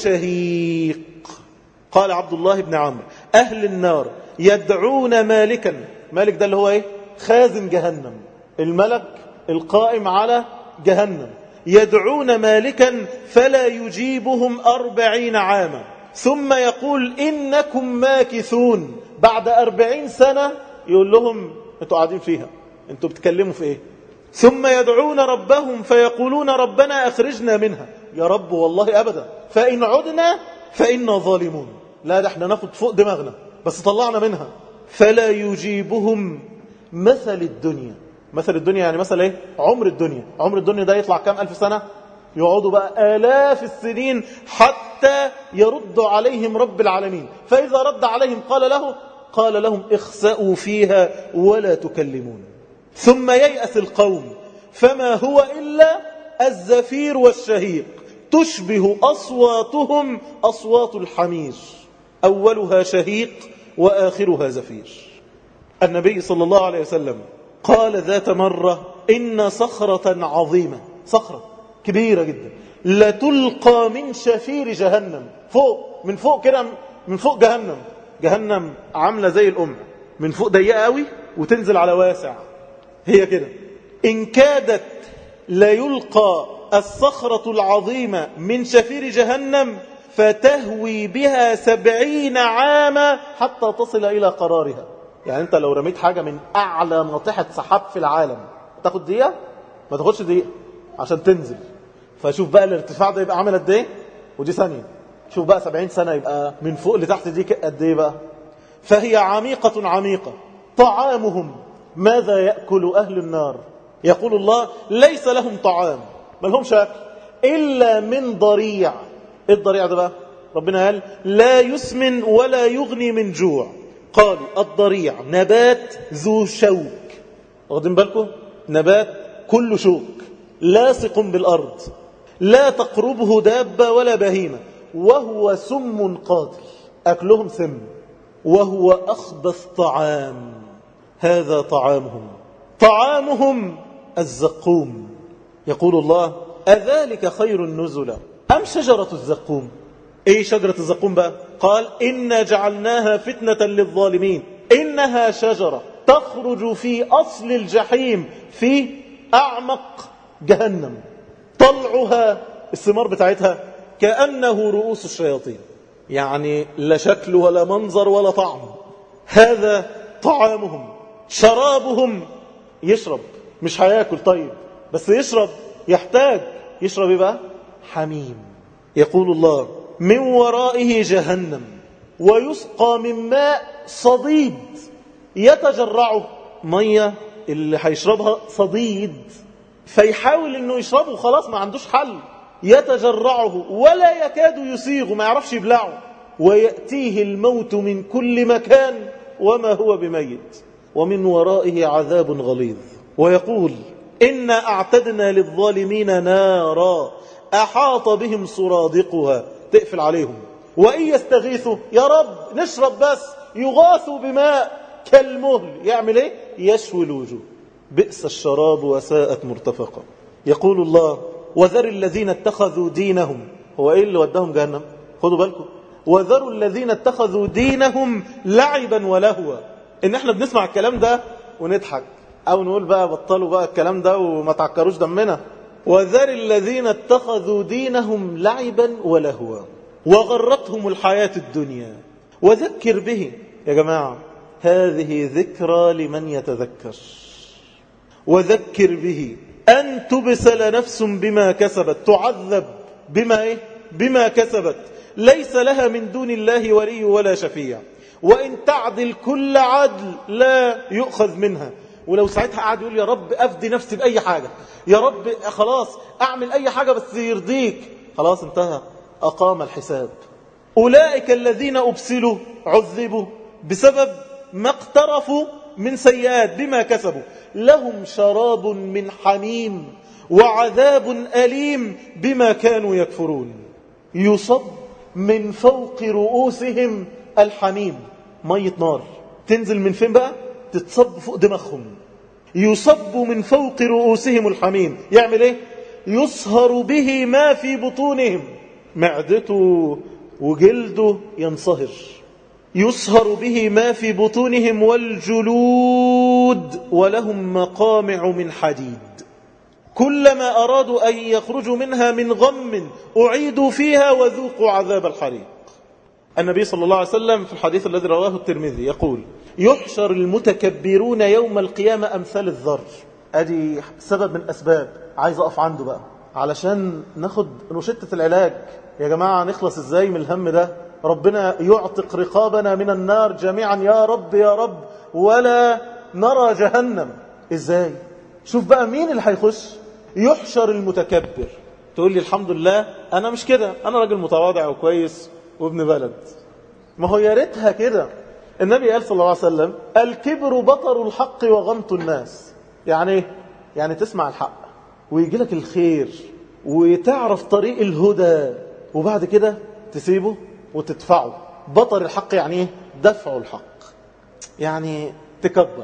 وشهيق قال عبد الله بن عمرو أهل النار يدعون مالكا مالك ده اللي هو ايه خازن جهنم الملك القائم على جهنم يدعون مالكا فلا يجيبهم أربعين عاما ثم يقول إنكم ماكثون بعد أربعين سنة يقول لهم انتوا قاعدين فيها انتوا بتكلموا في ايه ثم يدعون ربهم فيقولون ربنا أخرجنا منها يا رب والله أبدا فإن عدنا فإنا ظالمون لا ده احنا ناخد فوق دماغنا بس طلعنا منها فلا يجيبهم مثل الدنيا مثل الدنيا يعني مثل ايه عمر الدنيا عمر الدنيا ده يطلع كام ألف سنة يقعدوا بقى آلاف السنين حتى يرد عليهم رب العالمين فإذا رد عليهم قال له قال لهم اخسأوا فيها ولا تكلمون ثم ييأس القوم فما هو إلا الزفير والشهيق تشبه أصواتهم أصوات الحمير أولها شهيق وآخرها زفير النبي صلى الله عليه وسلم قال ذات مرة إن صخرة عظيمة صخرة كبيرة جدا لتلقى من شفير جهنم فوق من فوق كده من فوق جهنم جهنم عاملة زي الأم من فوق ضيقة قوي وتنزل على واسع هي كده إن كادت ليلقى الصخرة العظيمة من شفير جهنم فتهوي بها سبعين عاما حتى تصل إلى قرارها يعني أنت لو رميت حاجة من أعلى ناطحة سحاب في العالم تاخد دقيقة ما تاخدش دقيقة عشان تنزل فشوف بقى الارتفاع ده يبقى عامل قد ايه ودي ثانية شوف بقى سبعين سنة يبقى من فوق لتحت دي قد ايه بقى فهي عميقة عميقة طعامهم ماذا يأكل أهل النار يقول الله ليس لهم طعام ما لهمش أكل إلا من ضريع إيه الضريع ده بقى ربنا قال لا يسمن ولا يغني من جوع قالوا الضريع نبات ذو شوك واخدين بالكم نبات كله شوك لاصق بالأرض لا تقربه دابة ولا بهيمة وهو سم قاتل أكلهم سم وهو أخبث طعام هذا طعامهم طعامهم الزقوم يقول الله أذلك خير النزل أم شجرة الزقوم ايه شجرة الزقوم بقى قال إنا جعلناها فتنة للظالمين إنها شجرة تخرج في أصل الجحيم في أعمق جهنم طلعها الثمار بتاعتها كأنه رؤوس الشياطين يعني لا شكل ولا منظر ولا طعم هذا طعامهم شرابهم يشرب مش هياكل طيب بس يشرب يحتاج يشرب ايه بقى حميم يقول الله من ورائه جهنم ويسقى من ماء صديد يتجرعه مية اللي هيشربها صديد فيحاول انه يشربه خلاص ما عندوش حل يتجرعه ولا يكاد يسيغ ما يعرفش يبلعه ويأتيه الموت من كل مكان وما هو بميت ومن ورائه عذاب غليظ ويقول إنا أعتدنا للظالمين نارا أحاط بهم سرادقها تقفل عليهم وإن يستغيثوا يا رب نشرب بس يغاثوا بماء كالمهل يعمل ايه يشوي الوجوه بئس الشراب وساءت مرتفقة يقول الله وذر الذين اتخذوا دينهم هو ايه اللي ودهم جهنم خدوا بالكم وذروا الذين اتخذوا دينهم لعبا ولهوا ان احنا بنسمع الكلام ده ونضحك او نقول بقى بطلوا بقى الكلام ده وما تعكروش دمنا وذر الذين اتخذوا دينهم لعبا ولهوا وغرتهم الحياة الدنيا وذكر به يا جماعة هذه ذكرى لمن يتذكر وذكر به أن تبسل نفس بما كسبت تعذب بما إيه؟ بما كسبت ليس لها من دون الله ولي ولا شفيع وإن تعدل كل عدل لا يؤخذ منها ولو ساعتها قعد يقول يا رب أفدي نفسي بأي حاجة يا رب خلاص أعمل أي حاجة بس يرضيك خلاص انتهى أقام الحساب أولئك الذين أبسلوا عذبوا بسبب ما اقترفوا من سيئات بما كسبوا لهم شراب من حميم وعذاب أليم بما كانوا يكفرون يصب من فوق رؤوسهم الحميم مية نار تنزل من فين بقى تتصب فوق دماغهم يصب من فوق رؤوسهم الحميم يعمل ايه يصهر به ما في بطونهم معدته وجلده ينصهر يصهر به ما في بطونهم والجلود ولهم مقامع من حديد كلما أرادوا أن يخرجوا منها من غم أعيدوا فيها وذوقوا عذاب الحريق النبي صلى الله عليه وسلم في الحديث الذي رواه الترمذي يقول يحشر المتكبرون يوم القيامة أمثال الذر أدي سبب من أسباب عايز أقف عنده بقى علشان ناخد نشتة العلاج يا جماعة نخلص ازاي من الهم ده ربنا يعتق رقابنا من النار جميعا يا رب يا رب ولا نرى جهنم ازاي شوف بقى مين اللي هيخش يحشر المتكبر تقول لي الحمد لله انا مش كده انا راجل متواضع وكويس وابن بلد ما هو يا ريتها كده النبي قال صلى الله عليه وسلم الكبر بطر الحق وغمط الناس يعني ايه يعني تسمع الحق ويجي لك الخير وتعرف طريق الهدى وبعد كده تسيبه وتدفعه بطر الحق يعني ايه دفع الحق يعني تكبر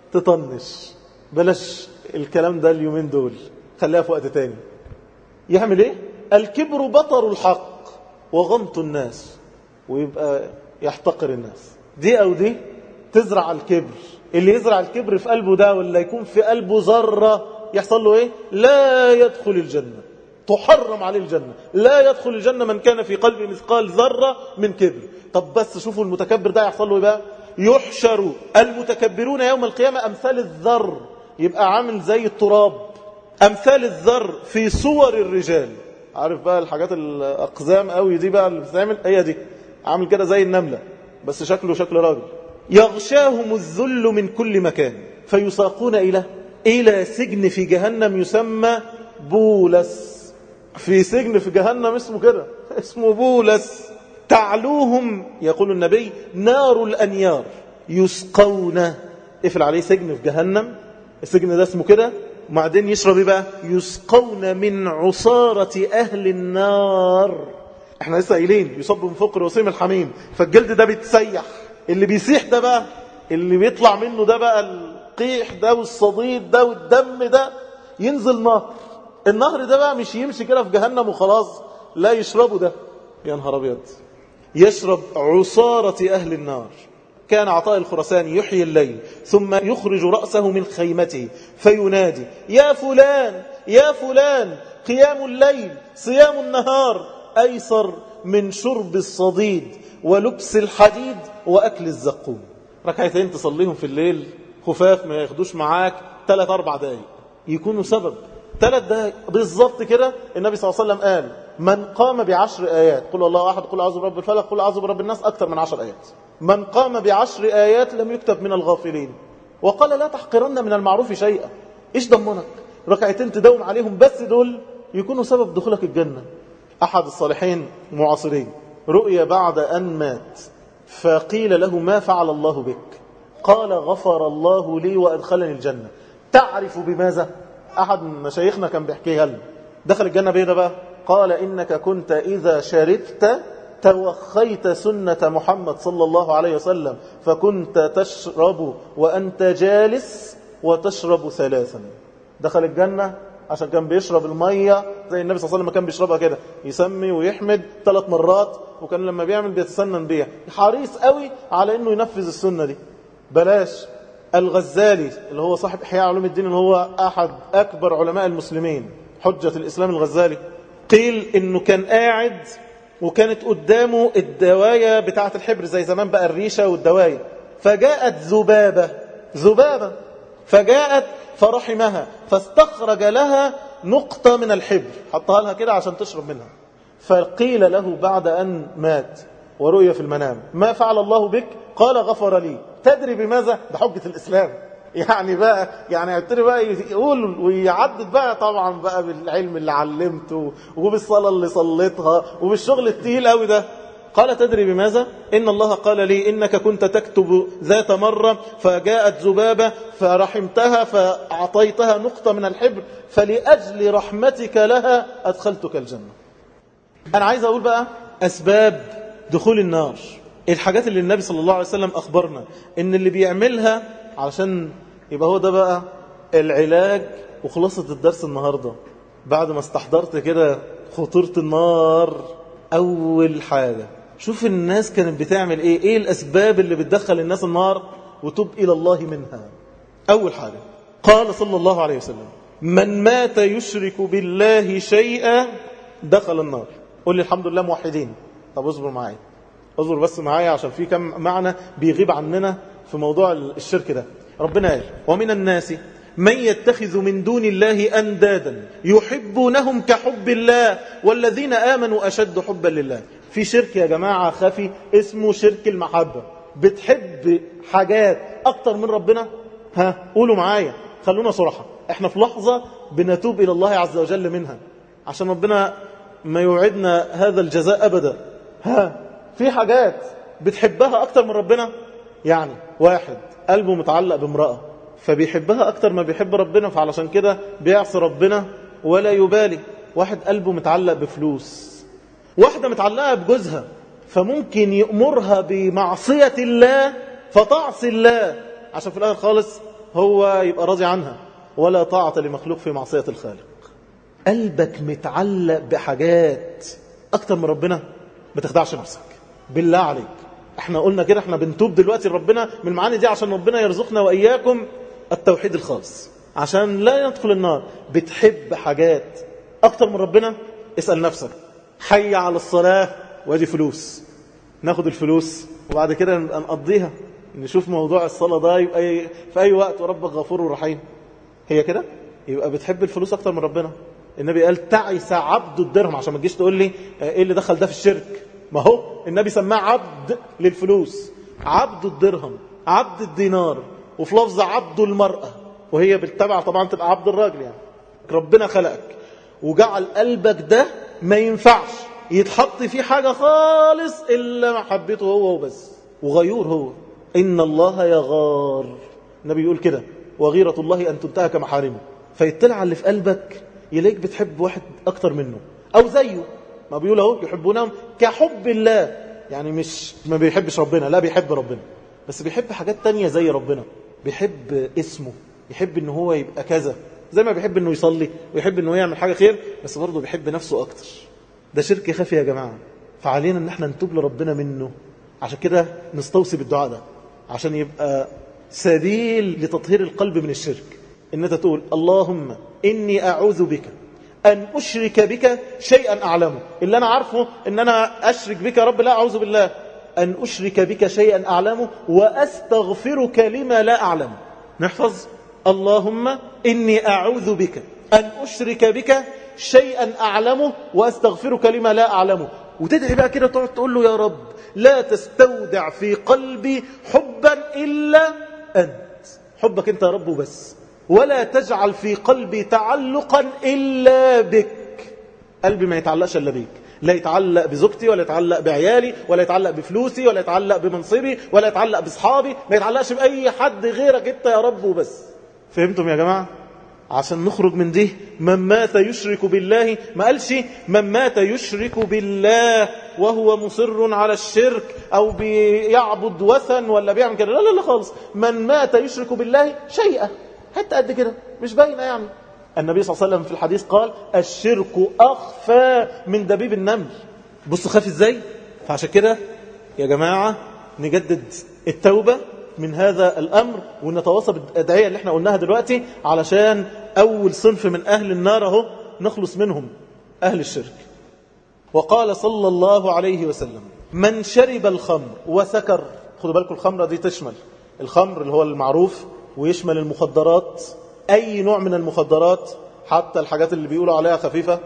تطنش بلاش الكلام ده اليومين دول خليها في وقت تاني يعمل ايه الكبر بطر الحق وغمط الناس ويبقى يحتقر الناس دي او دي تزرع الكبر اللي يزرع الكبر في قلبه ده ولا يكون في قلبه ذرة يحصل له ايه لا يدخل الجنة تحرم عليه الجنة لا يدخل الجنة من كان في قلبه مثقال ذرة من كبر طب بس شوفوا المتكبر ده يحصل له ايه بقى يحشر المتكبرون يوم القيامة أمثال الذر يبقى عامل زي التراب أمثال الذر في صور الرجال عارف بقى الحاجات الأقزام قوي دي بقى اللي بتتعمل هي دي عامل كده زي النملة بس شكله شكل راجل يغشاهم الذل من كل مكان فيساقون إلى إلى سجن في جهنم يسمى بولس في سجن في جهنم اسمه كده اسمه بولس تعلوهم يقول النبي نار الأنيار يسقون اقفل عليه سجن في جهنم السجن ده اسمه كده وبعدين يشرب ايه بقى يسقون من عصارة أهل النار احنا لسه قايلين يصب من فوق رؤوسهم الحميم فالجلد ده بيتسيح اللي بيسيح ده بقى اللي بيطلع منه ده بقى القيح ده والصديد ده والدم ده ينزل نهر النهر ده بقى مش يمشي كده في جهنم وخلاص لا يشربه ده يا نهار ابيض يشرب عصارة أهل النار كان عطاء الخرساني يحيي الليل ثم يخرج رأسه من خيمته فينادي يا فلان يا فلان قيام الليل صيام النهار أيسر من شرب الصديد ولبس الحديد وأكل الزقوم ركعتين تصليهم في الليل خفاف ما ياخدوش معاك ثلاث أربع دقايق يكونوا سبب ثلاث دقايق بالظبط كده النبي صلى الله عليه وسلم قال من قام بعشر آيات قل الله أحد قل أعوذ برب الفلق قل أعوذ برب الناس أكثر من عشر آيات من قام بعشر آيات لم يكتب من الغافلين وقال لا تحقرن من المعروف شيئا إيش ضمنك ركعتين تداوم عليهم بس دول يكونوا سبب دخولك الجنة أحد الصالحين معاصرين رؤيا بعد أن مات فقيل له ما فعل الله بك قال غفر الله لي وأدخلني الجنة تعرف بماذا أحد مشايخنا كان بيحكيها لنا دخل الجنة بيه ده بقى قال إنك كنت إذا شربت توخيت سنة محمد صلى الله عليه وسلم فكنت تشرب وأنت جالس وتشرب ثلاثا دخل الجنة عشان كان بيشرب المية زي النبي صلى الله عليه وسلم كان بيشربها كده يسمي ويحمد ثلاث مرات وكان لما بيعمل بيتسنن بيها حريص قوي على انه ينفذ السنة دي بلاش الغزالي اللي هو صاحب إحياء علوم الدين اللي هو أحد أكبر علماء المسلمين حجة الإسلام الغزالي قيل إنه كان قاعد وكانت قدامه الدواية بتاعة الحبر زي زمان بقى الريشة والدواية فجاءت ذبابة ذبابة فجاءت فرحمها فاستخرج لها نقطة من الحبر حطها لها كده عشان تشرب منها فقيل له بعد أن مات ورؤية في المنام ما فعل الله بك قال غفر لي تدري بماذا ده حجة الإسلام يعني بقى يعني يبتدي بقى يقول ويعدد بقى طبعا بقى بالعلم اللي علمته وبالصلاة اللي صليتها وبالشغل التقيل قوي ده قال تدري بماذا إن الله قال لي إنك كنت تكتب ذات مرة فجاءت ذبابة فرحمتها فأعطيتها نقطة من الحبر فلأجل رحمتك لها أدخلتك الجنة أنا عايز أقول بقى أسباب دخول النار الحاجات اللي النبي صلى الله عليه وسلم أخبرنا إن اللي بيعملها علشان يبقى هو ده بقى العلاج وخلاصة الدرس النهاردة بعد ما استحضرت كده خطورة النار أول حاجة شوف الناس كانت بتعمل إيه إيه الأسباب اللي بتدخل الناس النار وتب إلى الله منها أول حاجة قال صلى الله عليه وسلم من مات يشرك بالله شيئا دخل النار قل لي الحمد لله موحدين طب اصبر معايا اصبر بس معايا عشان في كم معنى بيغيب عننا في موضوع الشرك ده ربنا قال ومن الناس من يتخذ من دون الله أندادا يحبونهم كحب الله والذين آمنوا أشد حبا لله في شرك يا جماعة خفي اسمه شرك المحبة بتحب حاجات أكتر من ربنا ها قولوا معايا خلونا صراحة احنا في لحظة بنتوب إلى الله عز وجل منها عشان ربنا ما يوعدنا هذا الجزاء أبدا ها في حاجات بتحبها أكتر من ربنا يعني واحد قلبه متعلق بامرأة فبيحبها أكتر ما بيحب ربنا فعلشان كده بيعصي ربنا ولا يبالي واحد قلبه متعلق بفلوس واحدة متعلقة بجوزها فممكن يأمرها بمعصية الله فتعصي الله عشان في الآخر خالص هو يبقى راضي عنها ولا طاعة لمخلوق في معصية الخالق قلبك متعلق بحاجات أكتر من ربنا ما تخدعش نفسك بالله عليك احنا قلنا كده احنا بنتوب دلوقتي لربنا من المعاني دي عشان ربنا يرزقنا وإياكم التوحيد الخالص عشان لا يدخل النار بتحب حاجات أكتر من ربنا اسأل نفسك حي على الصلاة وادي فلوس ناخد الفلوس وبعد كده نقضيها نشوف موضوع الصلاة ده يبقى في أي وقت وربك غفور رحيم هي كده يبقى بتحب الفلوس أكتر من ربنا النبي قال تعس عبد الدرهم عشان ما تجيش تقول لي ايه اللي دخل ده في الشرك ما هو النبي سماه عبد للفلوس عبد الدرهم عبد الدينار وفي لفظ عبد المرأة وهي بالتبع طبعا تبقى عبد الراجل يعني ربنا خلقك وجعل قلبك ده ما ينفعش يتحط فيه حاجة خالص إلا محبته هو وبس وغيور هو إن الله يغار النبي يقول كده وغيرة الله أن تنتهك محارمه فيطلع على اللي في قلبك يلاقيك بتحب واحد أكتر منه أو زيه ما بيقول اهو يحبونهم كحب الله يعني مش ما بيحبش ربنا لا بيحب ربنا بس بيحب حاجات تانية زي ربنا بيحب اسمه يحب ان هو يبقى كذا زي ما بيحب انه يصلي ويحب انه يعمل حاجة خير بس برضه بيحب نفسه اكتر ده شرك خفي يا جماعة فعلينا ان احنا نتوب لربنا منه عشان كده نستوصي بالدعاء ده عشان يبقى سبيل لتطهير القلب من الشرك ان انت تقول اللهم اني اعوذ بك أن أشرك بك شيئا أعلمه اللي أنا عارفه أن أنا أشرك بك يا رب لا أعوذ بالله أن أشرك بك شيئا أعلمه وأستغفرك لما لا أعلم نحفظ اللهم إني أعوذ بك أن أشرك بك شيئا أعلمه وأستغفرك لما لا أعلمه وتدعي بقى كده تقعد تقول له يا رب لا تستودع في قلبي حبا إلا أنت حبك أنت يا رب بس ولا تجعل في قلبي تعلقا إلا بك قلبي ما يتعلقش إلا بيك لا يتعلق بزوجتي ولا يتعلق بعيالي ولا يتعلق بفلوسي ولا يتعلق بمنصبي ولا يتعلق بأصحابي ما يتعلقش بأي حد غيرك أنت يا رب وبس فهمتم يا جماعة عشان نخرج من دي من مات يشرك بالله ما قالش من مات يشرك بالله وهو مصر على الشرك أو بيعبد وثن ولا بيعمل كده لا لا لا خالص من مات يشرك بالله شيئا حتى قد كده مش باينه يعني النبي صلى الله عليه وسلم في الحديث قال الشرك أخفى من دبيب النمل بصوا خاف ازاي فعشان كده يا جماعة نجدد التوبة من هذا الأمر ونتواصل بالأدعية اللي احنا قلناها دلوقتي علشان أول صنف من أهل النار اهو نخلص منهم أهل الشرك وقال صلى الله عليه وسلم من شرب الخمر وسكر خدوا بالكم الخمرة دي تشمل الخمر اللي هو المعروف ويشمل المخدرات أي نوع من المخدرات حتى الحاجات اللي بيقولوا عليها خفيفة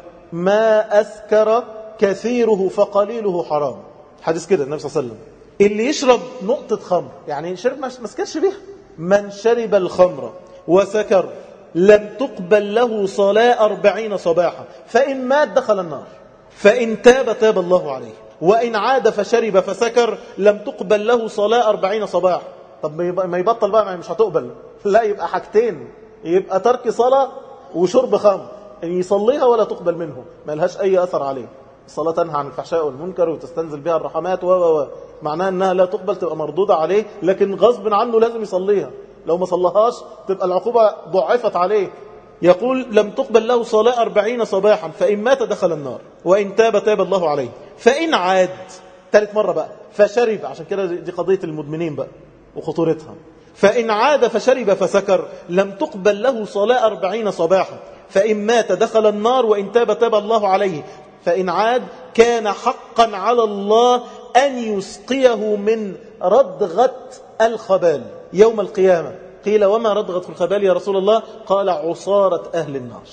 ما أسكر كثيره فقليله حرام حديث كده النبي صلى الله عليه وسلم اللي يشرب نقطة خمر يعني شرب ما سكرش بيها من شرب الخمر وسكر لم تقبل له صلاة أربعين صباحا فإن مات دخل النار فإن تاب تاب الله عليه وإن عاد فشرب فسكر لم تقبل له صلاة أربعين صباحا طب ما يبطل بقى مش هتقبل لا يبقى حاجتين يبقى ترك صلاة وشرب خمر يصليها ولا تقبل منه ما لهاش أي أثر عليه الصلاة تنهى عن الفحشاء والمنكر وتستنزل بها الرحمات و و معناها أنها لا تقبل تبقى مردودة عليه لكن غصب عنه لازم يصليها لو ما صلىهاش تبقى العقوبة ضعفت عليه يقول لم تقبل له صلاة أربعين صباحا فإن مات دخل النار وإن تاب تاب الله عليه فإن عاد ثالث مرة بقى فشرب عشان كده دي قضية المدمنين بقى وخطورتها فإن عاد فشرب فسكر لم تقبل له صلاة أربعين صباحا فإن مات دخل النار وإن تاب تاب الله عليه فإن عاد كان حقا على الله أن يسقيه من ردغة الخبال يوم القيامة قيل وما ردغة الخبال يا رسول الله قال عصارة أهل النار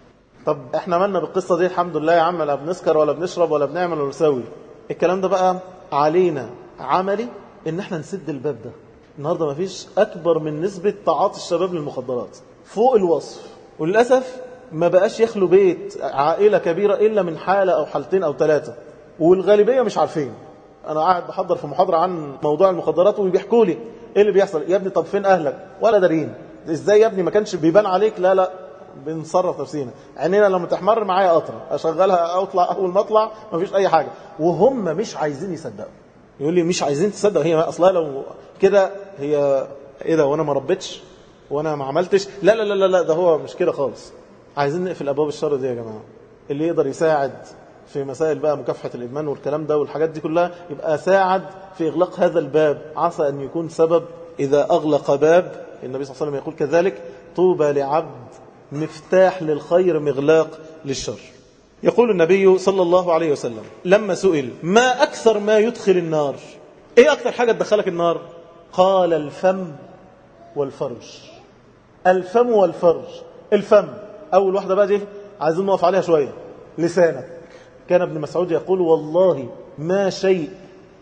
طب احنا مالنا بالقصة دي الحمد لله يا عم لا بنسكر ولا بنشرب ولا بنعمل ولا نسوي الكلام ده بقى علينا عملي ان احنا نسد الباب ده النهاردة ما فيش أكبر من نسبة تعاطي الشباب للمخدرات فوق الوصف وللأسف ما بقاش يخلو بيت عائلة كبيرة إلا من حالة أو حالتين أو ثلاثة والغالبية مش عارفين أنا قاعد بحضر في محاضرة عن موضوع المخدرات وبيحكوا لي إيه اللي بيحصل يا ابني طب فين أهلك ولا دارين إزاي يا ابني ما كانش بيبان عليك لا لا بنصرف نفسينا عينينا لما تحمر معايا قطرة أشغلها أطلع أول ما أطلع ما فيش أي حاجة وهم مش عايزين يصدقوا يقول لي مش عايزين تصدق هي اصلا لو كده هي ايه ده وانا ما ربيتش وانا ما عملتش لا لا لا لا ده هو مش كده خالص عايزين نقفل ابواب الشر دي يا جماعه اللي يقدر يساعد في مسائل بقى مكافحه الادمان والكلام ده والحاجات دي كلها يبقى ساعد في اغلاق هذا الباب عسى ان يكون سبب اذا اغلق باب النبي صلى الله عليه وسلم يقول كذلك طوبى لعبد مفتاح للخير مغلاق للشر يقول النبي صلى الله عليه وسلم لما سئل ما أكثر ما يدخل النار إيه أكثر حاجة تدخلك النار قال الفم والفرج الفم والفرج الفم أول واحدة بقى دي عايزين نقف عليها شوية لسانك كان ابن مسعود يقول والله ما شيء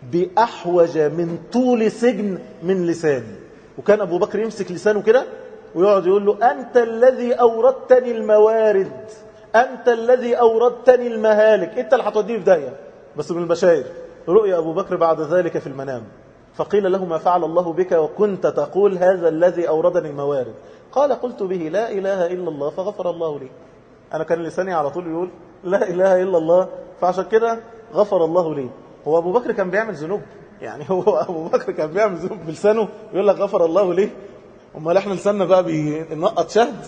بأحوج من طول سجن من لساني وكان أبو بكر يمسك لسانه كده ويقعد يقول له أنت الذي أوردتني الموارد أنت الذي أوردتني المهالك أنت اللي هتوديني في داهية بس من البشاير رؤيا أبو بكر بعد ذلك في المنام فقيل له ما فعل الله بك وكنت تقول هذا الذي أوردني الموارد قال قلت به لا إله إلا الله فغفر الله لي أنا كان لساني على طول يقول لا إله إلا الله فعشان كده غفر الله لي هو أبو بكر كان بيعمل ذنوب يعني هو أبو بكر كان بيعمل ذنوب بلسانه يقول لك غفر الله ليه امال احنا لساننا بقى بينقط شهد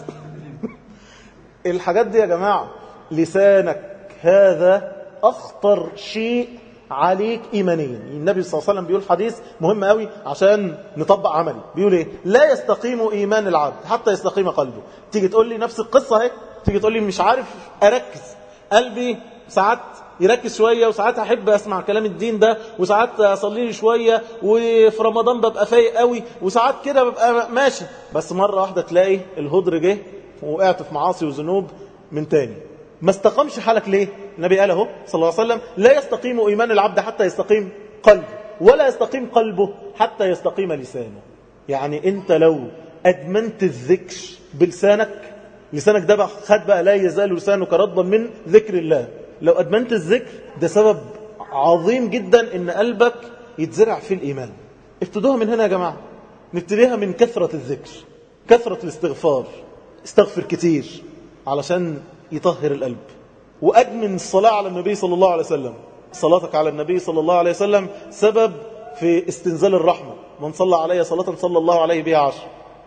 الحاجات دي يا جماعة لسانك هذا أخطر شيء عليك إيمانيا النبي صلى الله عليه وسلم بيقول حديث مهم قوي عشان نطبق عملي بيقول إيه لا يستقيم إيمان العبد حتى يستقيم قلبه تيجي تقول لي نفس القصة اهي تيجي تقول لي مش عارف أركز قلبي ساعات يركز شوية وساعات أحب أسمع كلام الدين ده وساعات أصلي لي شوية وفي رمضان ببقى فايق قوي وساعات كده ببقى ماشي بس مرة واحدة تلاقي الهدر جه ووقعت في معاصي وذنوب من تاني ما استقامش حالك ليه النبي قال اهو صلى الله عليه وسلم لا يستقيم إيمان العبد حتى يستقيم قلبه ولا يستقيم قلبه حتى يستقيم لسانه يعني انت لو أدمنت الذكر بلسانك لسانك ده بقى خد بقى لا يزال لسانك رضا من ذكر الله لو أدمنت الذكر ده سبب عظيم جدا ان قلبك يتزرع في الإيمان ابتدوها من هنا يا جماعة نبتديها من كثرة الذكر كثرة الاستغفار استغفر كتير علشان يطهر القلب وأدمن الصلاة على النبي صلى الله عليه وسلم صلاتك على النبي صلى الله عليه وسلم سبب في استنزال الرحمة من صلى عليه صلاة صلى الله عليه بها عشر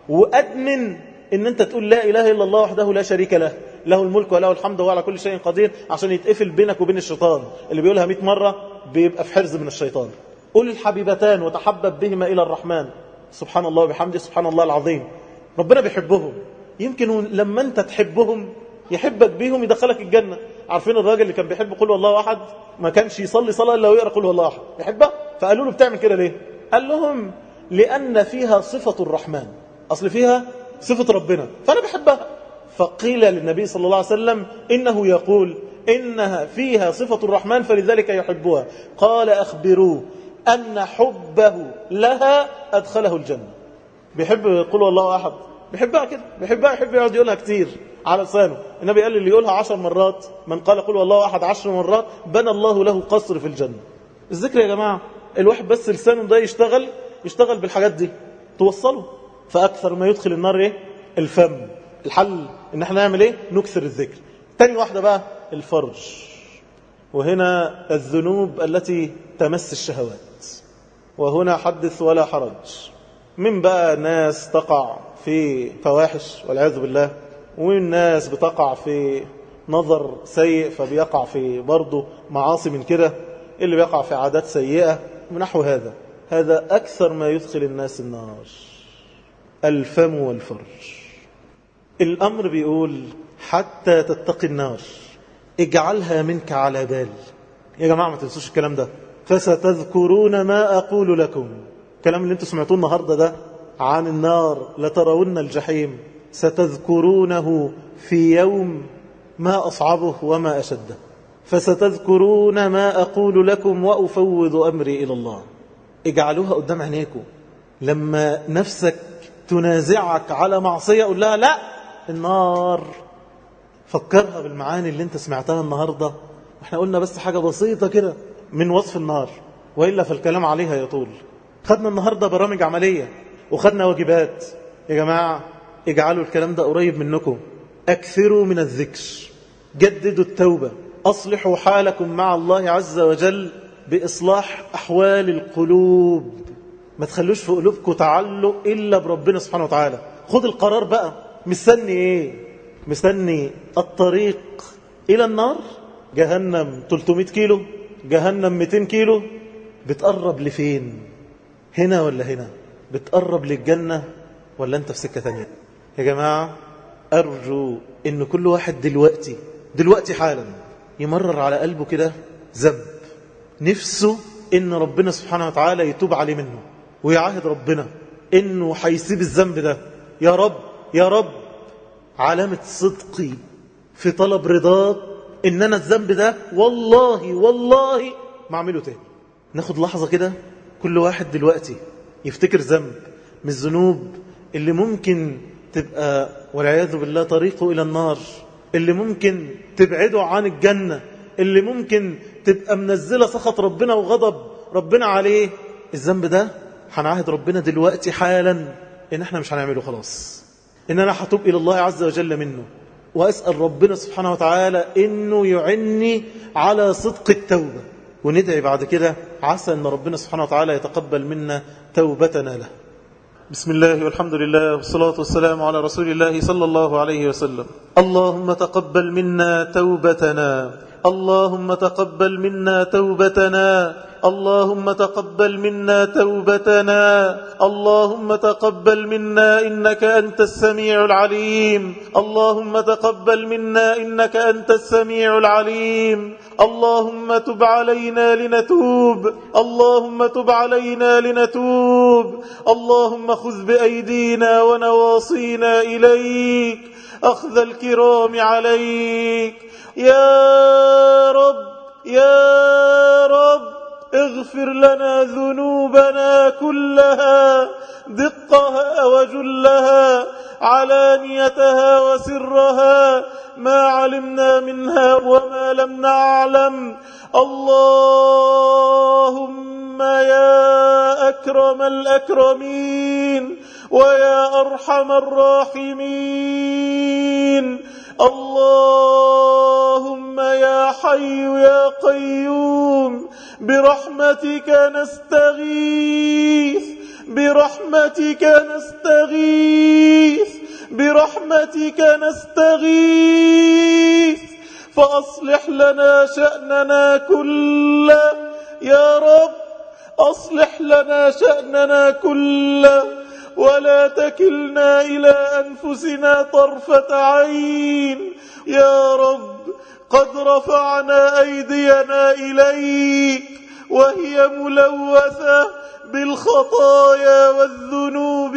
وأدمن ان انت تقول لا اله الا الله وحده لا شريك له له الملك وله الحمد وهو على كل شيء قدير عشان يتقفل بينك وبين الشيطان اللي بيقولها 100 مرة بيبقى في حرز من الشيطان قل الحبيبتان وتحبب بهما الى الرحمن سبحان الله وبحمده سبحان الله العظيم ربنا بيحبهم يمكن لما انت تحبهم يحبك بيهم يدخلك الجنة عارفين الراجل اللي كان بيحب قل الله احد ما كانش يصلي صلاة الا ويقرأ قل الله احد يحبها فقالوا له بتعمل كده ليه قال لهم لأن فيها صفة الرحمن أصل فيها صفة ربنا فأنا بحبها فقيل للنبي صلى الله عليه وسلم إنه يقول إنها فيها صفة الرحمن فلذلك يحبها قال أخبروه أن حبه لها أدخله الجنة بيحب يقول الله أحد بيحبها كده بيحبها يحب يقعد يقولها كتير على لسانه النبي قال اللي يقولها عشر مرات من قال قل الله أحد عشر مرات بنى الله له قصر في الجنة الذكر يا جماعة الواحد بس لسانه ده يشتغل يشتغل بالحاجات دي توصله فأكثر ما يدخل النار إيه؟ الفم الحل إن احنا نعمل إيه؟ نكثر الذكر تاني واحدة بقى الفرج وهنا الذنوب التي تمس الشهوات وهنا حدث ولا حرج من بقى ناس تقع في فواحش والعياذ بالله ومن ناس بتقع في نظر سيء فبيقع في برضه معاصي من كده اللي بيقع في عادات سيئة ونحو هذا هذا أكثر ما يدخل الناس النار الفم والفرج الأمر بيقول حتى تتقي النار اجعلها منك على بال يا جماعة ما تنسوش الكلام ده فستذكرون ما أقول لكم الكلام اللي انتم سمعتوه النهاردة ده عن النار لترون الجحيم ستذكرونه في يوم ما أصعبه وما أشده فستذكرون ما أقول لكم وأفوض أمري إلى الله اجعلوها قدام عينيكم لما نفسك تنازعك على معصية قول لها لا النار فكرها بالمعاني اللي انت سمعتها النهاردة احنا قلنا بس حاجة بسيطة كده من وصف النار وإلا فالكلام عليها يطول خدنا النهاردة برامج عملية وخدنا واجبات يا جماعة اجعلوا الكلام ده قريب منكم أكثروا من الذكر جددوا التوبة أصلحوا حالكم مع الله عز وجل بإصلاح أحوال القلوب ما تخلوش في قلوبكم تعلق إلا بربنا سبحانه وتعالى خد القرار بقى مستني إيه مستني الطريق إلى النار جهنم 300 كيلو جهنم 200 كيلو بتقرب لفين هنا ولا هنا بتقرب للجنة ولا أنت في سكة تانية يا جماعة أرجو إن كل واحد دلوقتي دلوقتي حالا يمرر على قلبه كده ذنب نفسه إن ربنا سبحانه وتعالى يتوب عليه منه ويعاهد ربنا إنه هيسيب الذنب ده يا رب يا رب علامة صدقي في طلب رضاك إن أنا الذنب ده والله والله ما أعمله تاني ناخد لحظة كده كل واحد دلوقتي يفتكر ذنب من الذنوب اللي ممكن تبقى والعياذ بالله طريقه إلى النار اللي ممكن تبعده عن الجنة اللي ممكن تبقى منزلة سخط ربنا وغضب ربنا عليه الذنب ده هنعهد ربنا دلوقتي حالا ان احنا مش هنعمله خلاص إن أنا هتوب إلى الله عز وجل منه وأسأل ربنا سبحانه وتعالى إنه يعني على صدق التوبة وندعي بعد كده عسى أن ربنا سبحانه وتعالى يتقبل منا توبتنا له بسم الله والحمد لله والصلاة والسلام على رسول الله صلى الله عليه وسلم اللهم تقبل منا توبتنا اللهم تقبل منا توبتنا اللهم تقبل منا توبتنا اللهم تقبل منا إنك أنت السميع العليم اللهم تقبل منا إنك أنت السميع العليم اللهم تب علينا لنتوب اللهم تب علينا لنتوب اللهم خذ بأيدينا ونواصينا إليك أخذ الكرام عليك يا رب يا رب اغفر لنا ذنوبنا كلها دقها وجلها علانيتها وسرها ما علمنا منها وما لم نعلم اللهم يا أكرم الأكرمين ويا أرحم الراحمين اللهم يا حي يا قيوم برحمتك نستغيث برحمتك نستغيث برحمتك نستغيث فأصلح لنا شأننا كله يا رب أصلح لنا شأننا كله ولا تكلنا إلى أنفسنا طرفة عين يا رب قد رفعنا أيدينا إليك وهي ملوثة بالخطايا والذنوب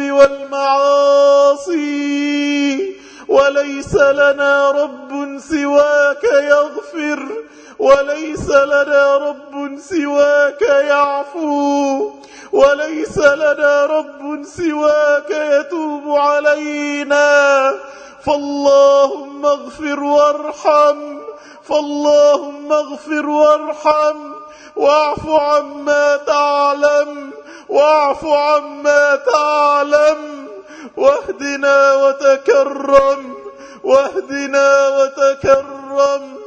والمعاصي وليس لنا رب سواك يغفر وليس لنا رب سواك يعفو وليس لنا رب سواك يتوب علينا فاللهم اغفر وارحم فاللهم اغفر وارحم واعف عما تعلم واعف عما تعلم واهدنا وتكرم واهدنا وتكرم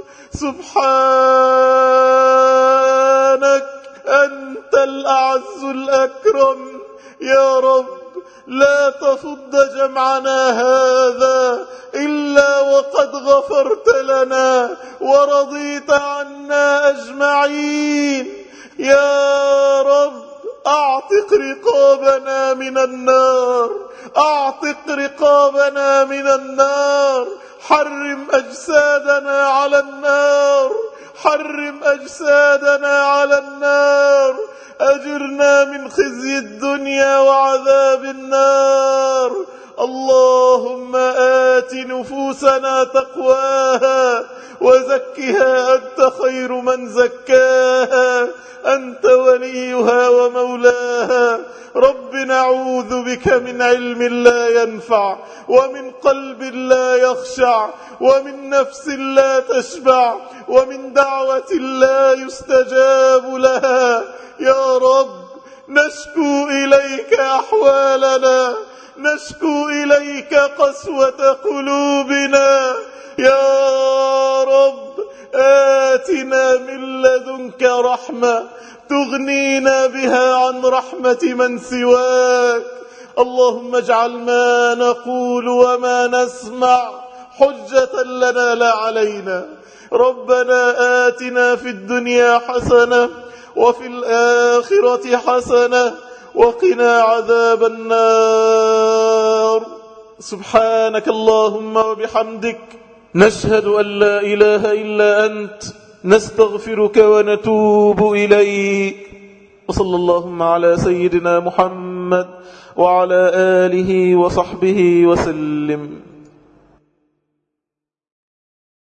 سبحانك أنت الأعز الأكرم يا رب لا تفض جمعنا هذا إلا وقد غفرت لنا ورضيت عنا أجمعين يا رب أعتق رقابنا من النار أعتق رقابنا من النار حرم أجسادنا على النار حرم أجسادنا على النار أجرنا من خزي الدنيا وعذاب النار اللهم آت نفوسنا تقواها وزكها أنت خير من زكاها أنت وليها ومولاها رب نعوذ بك من علم لا ينفع ومن قلب لا يخشع ومن نفس لا تشبع ومن دعوة لا يستجاب لها يا رب نشكو إليك أحوالنا نشكو إليك قسوة قلوبنا يا رب آتنا من لدنك رحمة تغنينا بها عن رحمة من سواك اللهم اجعل ما نقول وما نسمع حجة لنا لا علينا ربنا آتنا في الدنيا حسنة وفي الآخرة حسنة وقنا عذاب النار سبحانك اللهم وبحمدك نشهد أن لا إله إلا أنت نستغفرك ونتوب إليك وصلى اللهم على سيدنا محمد وعلى آله وصحبه وسلم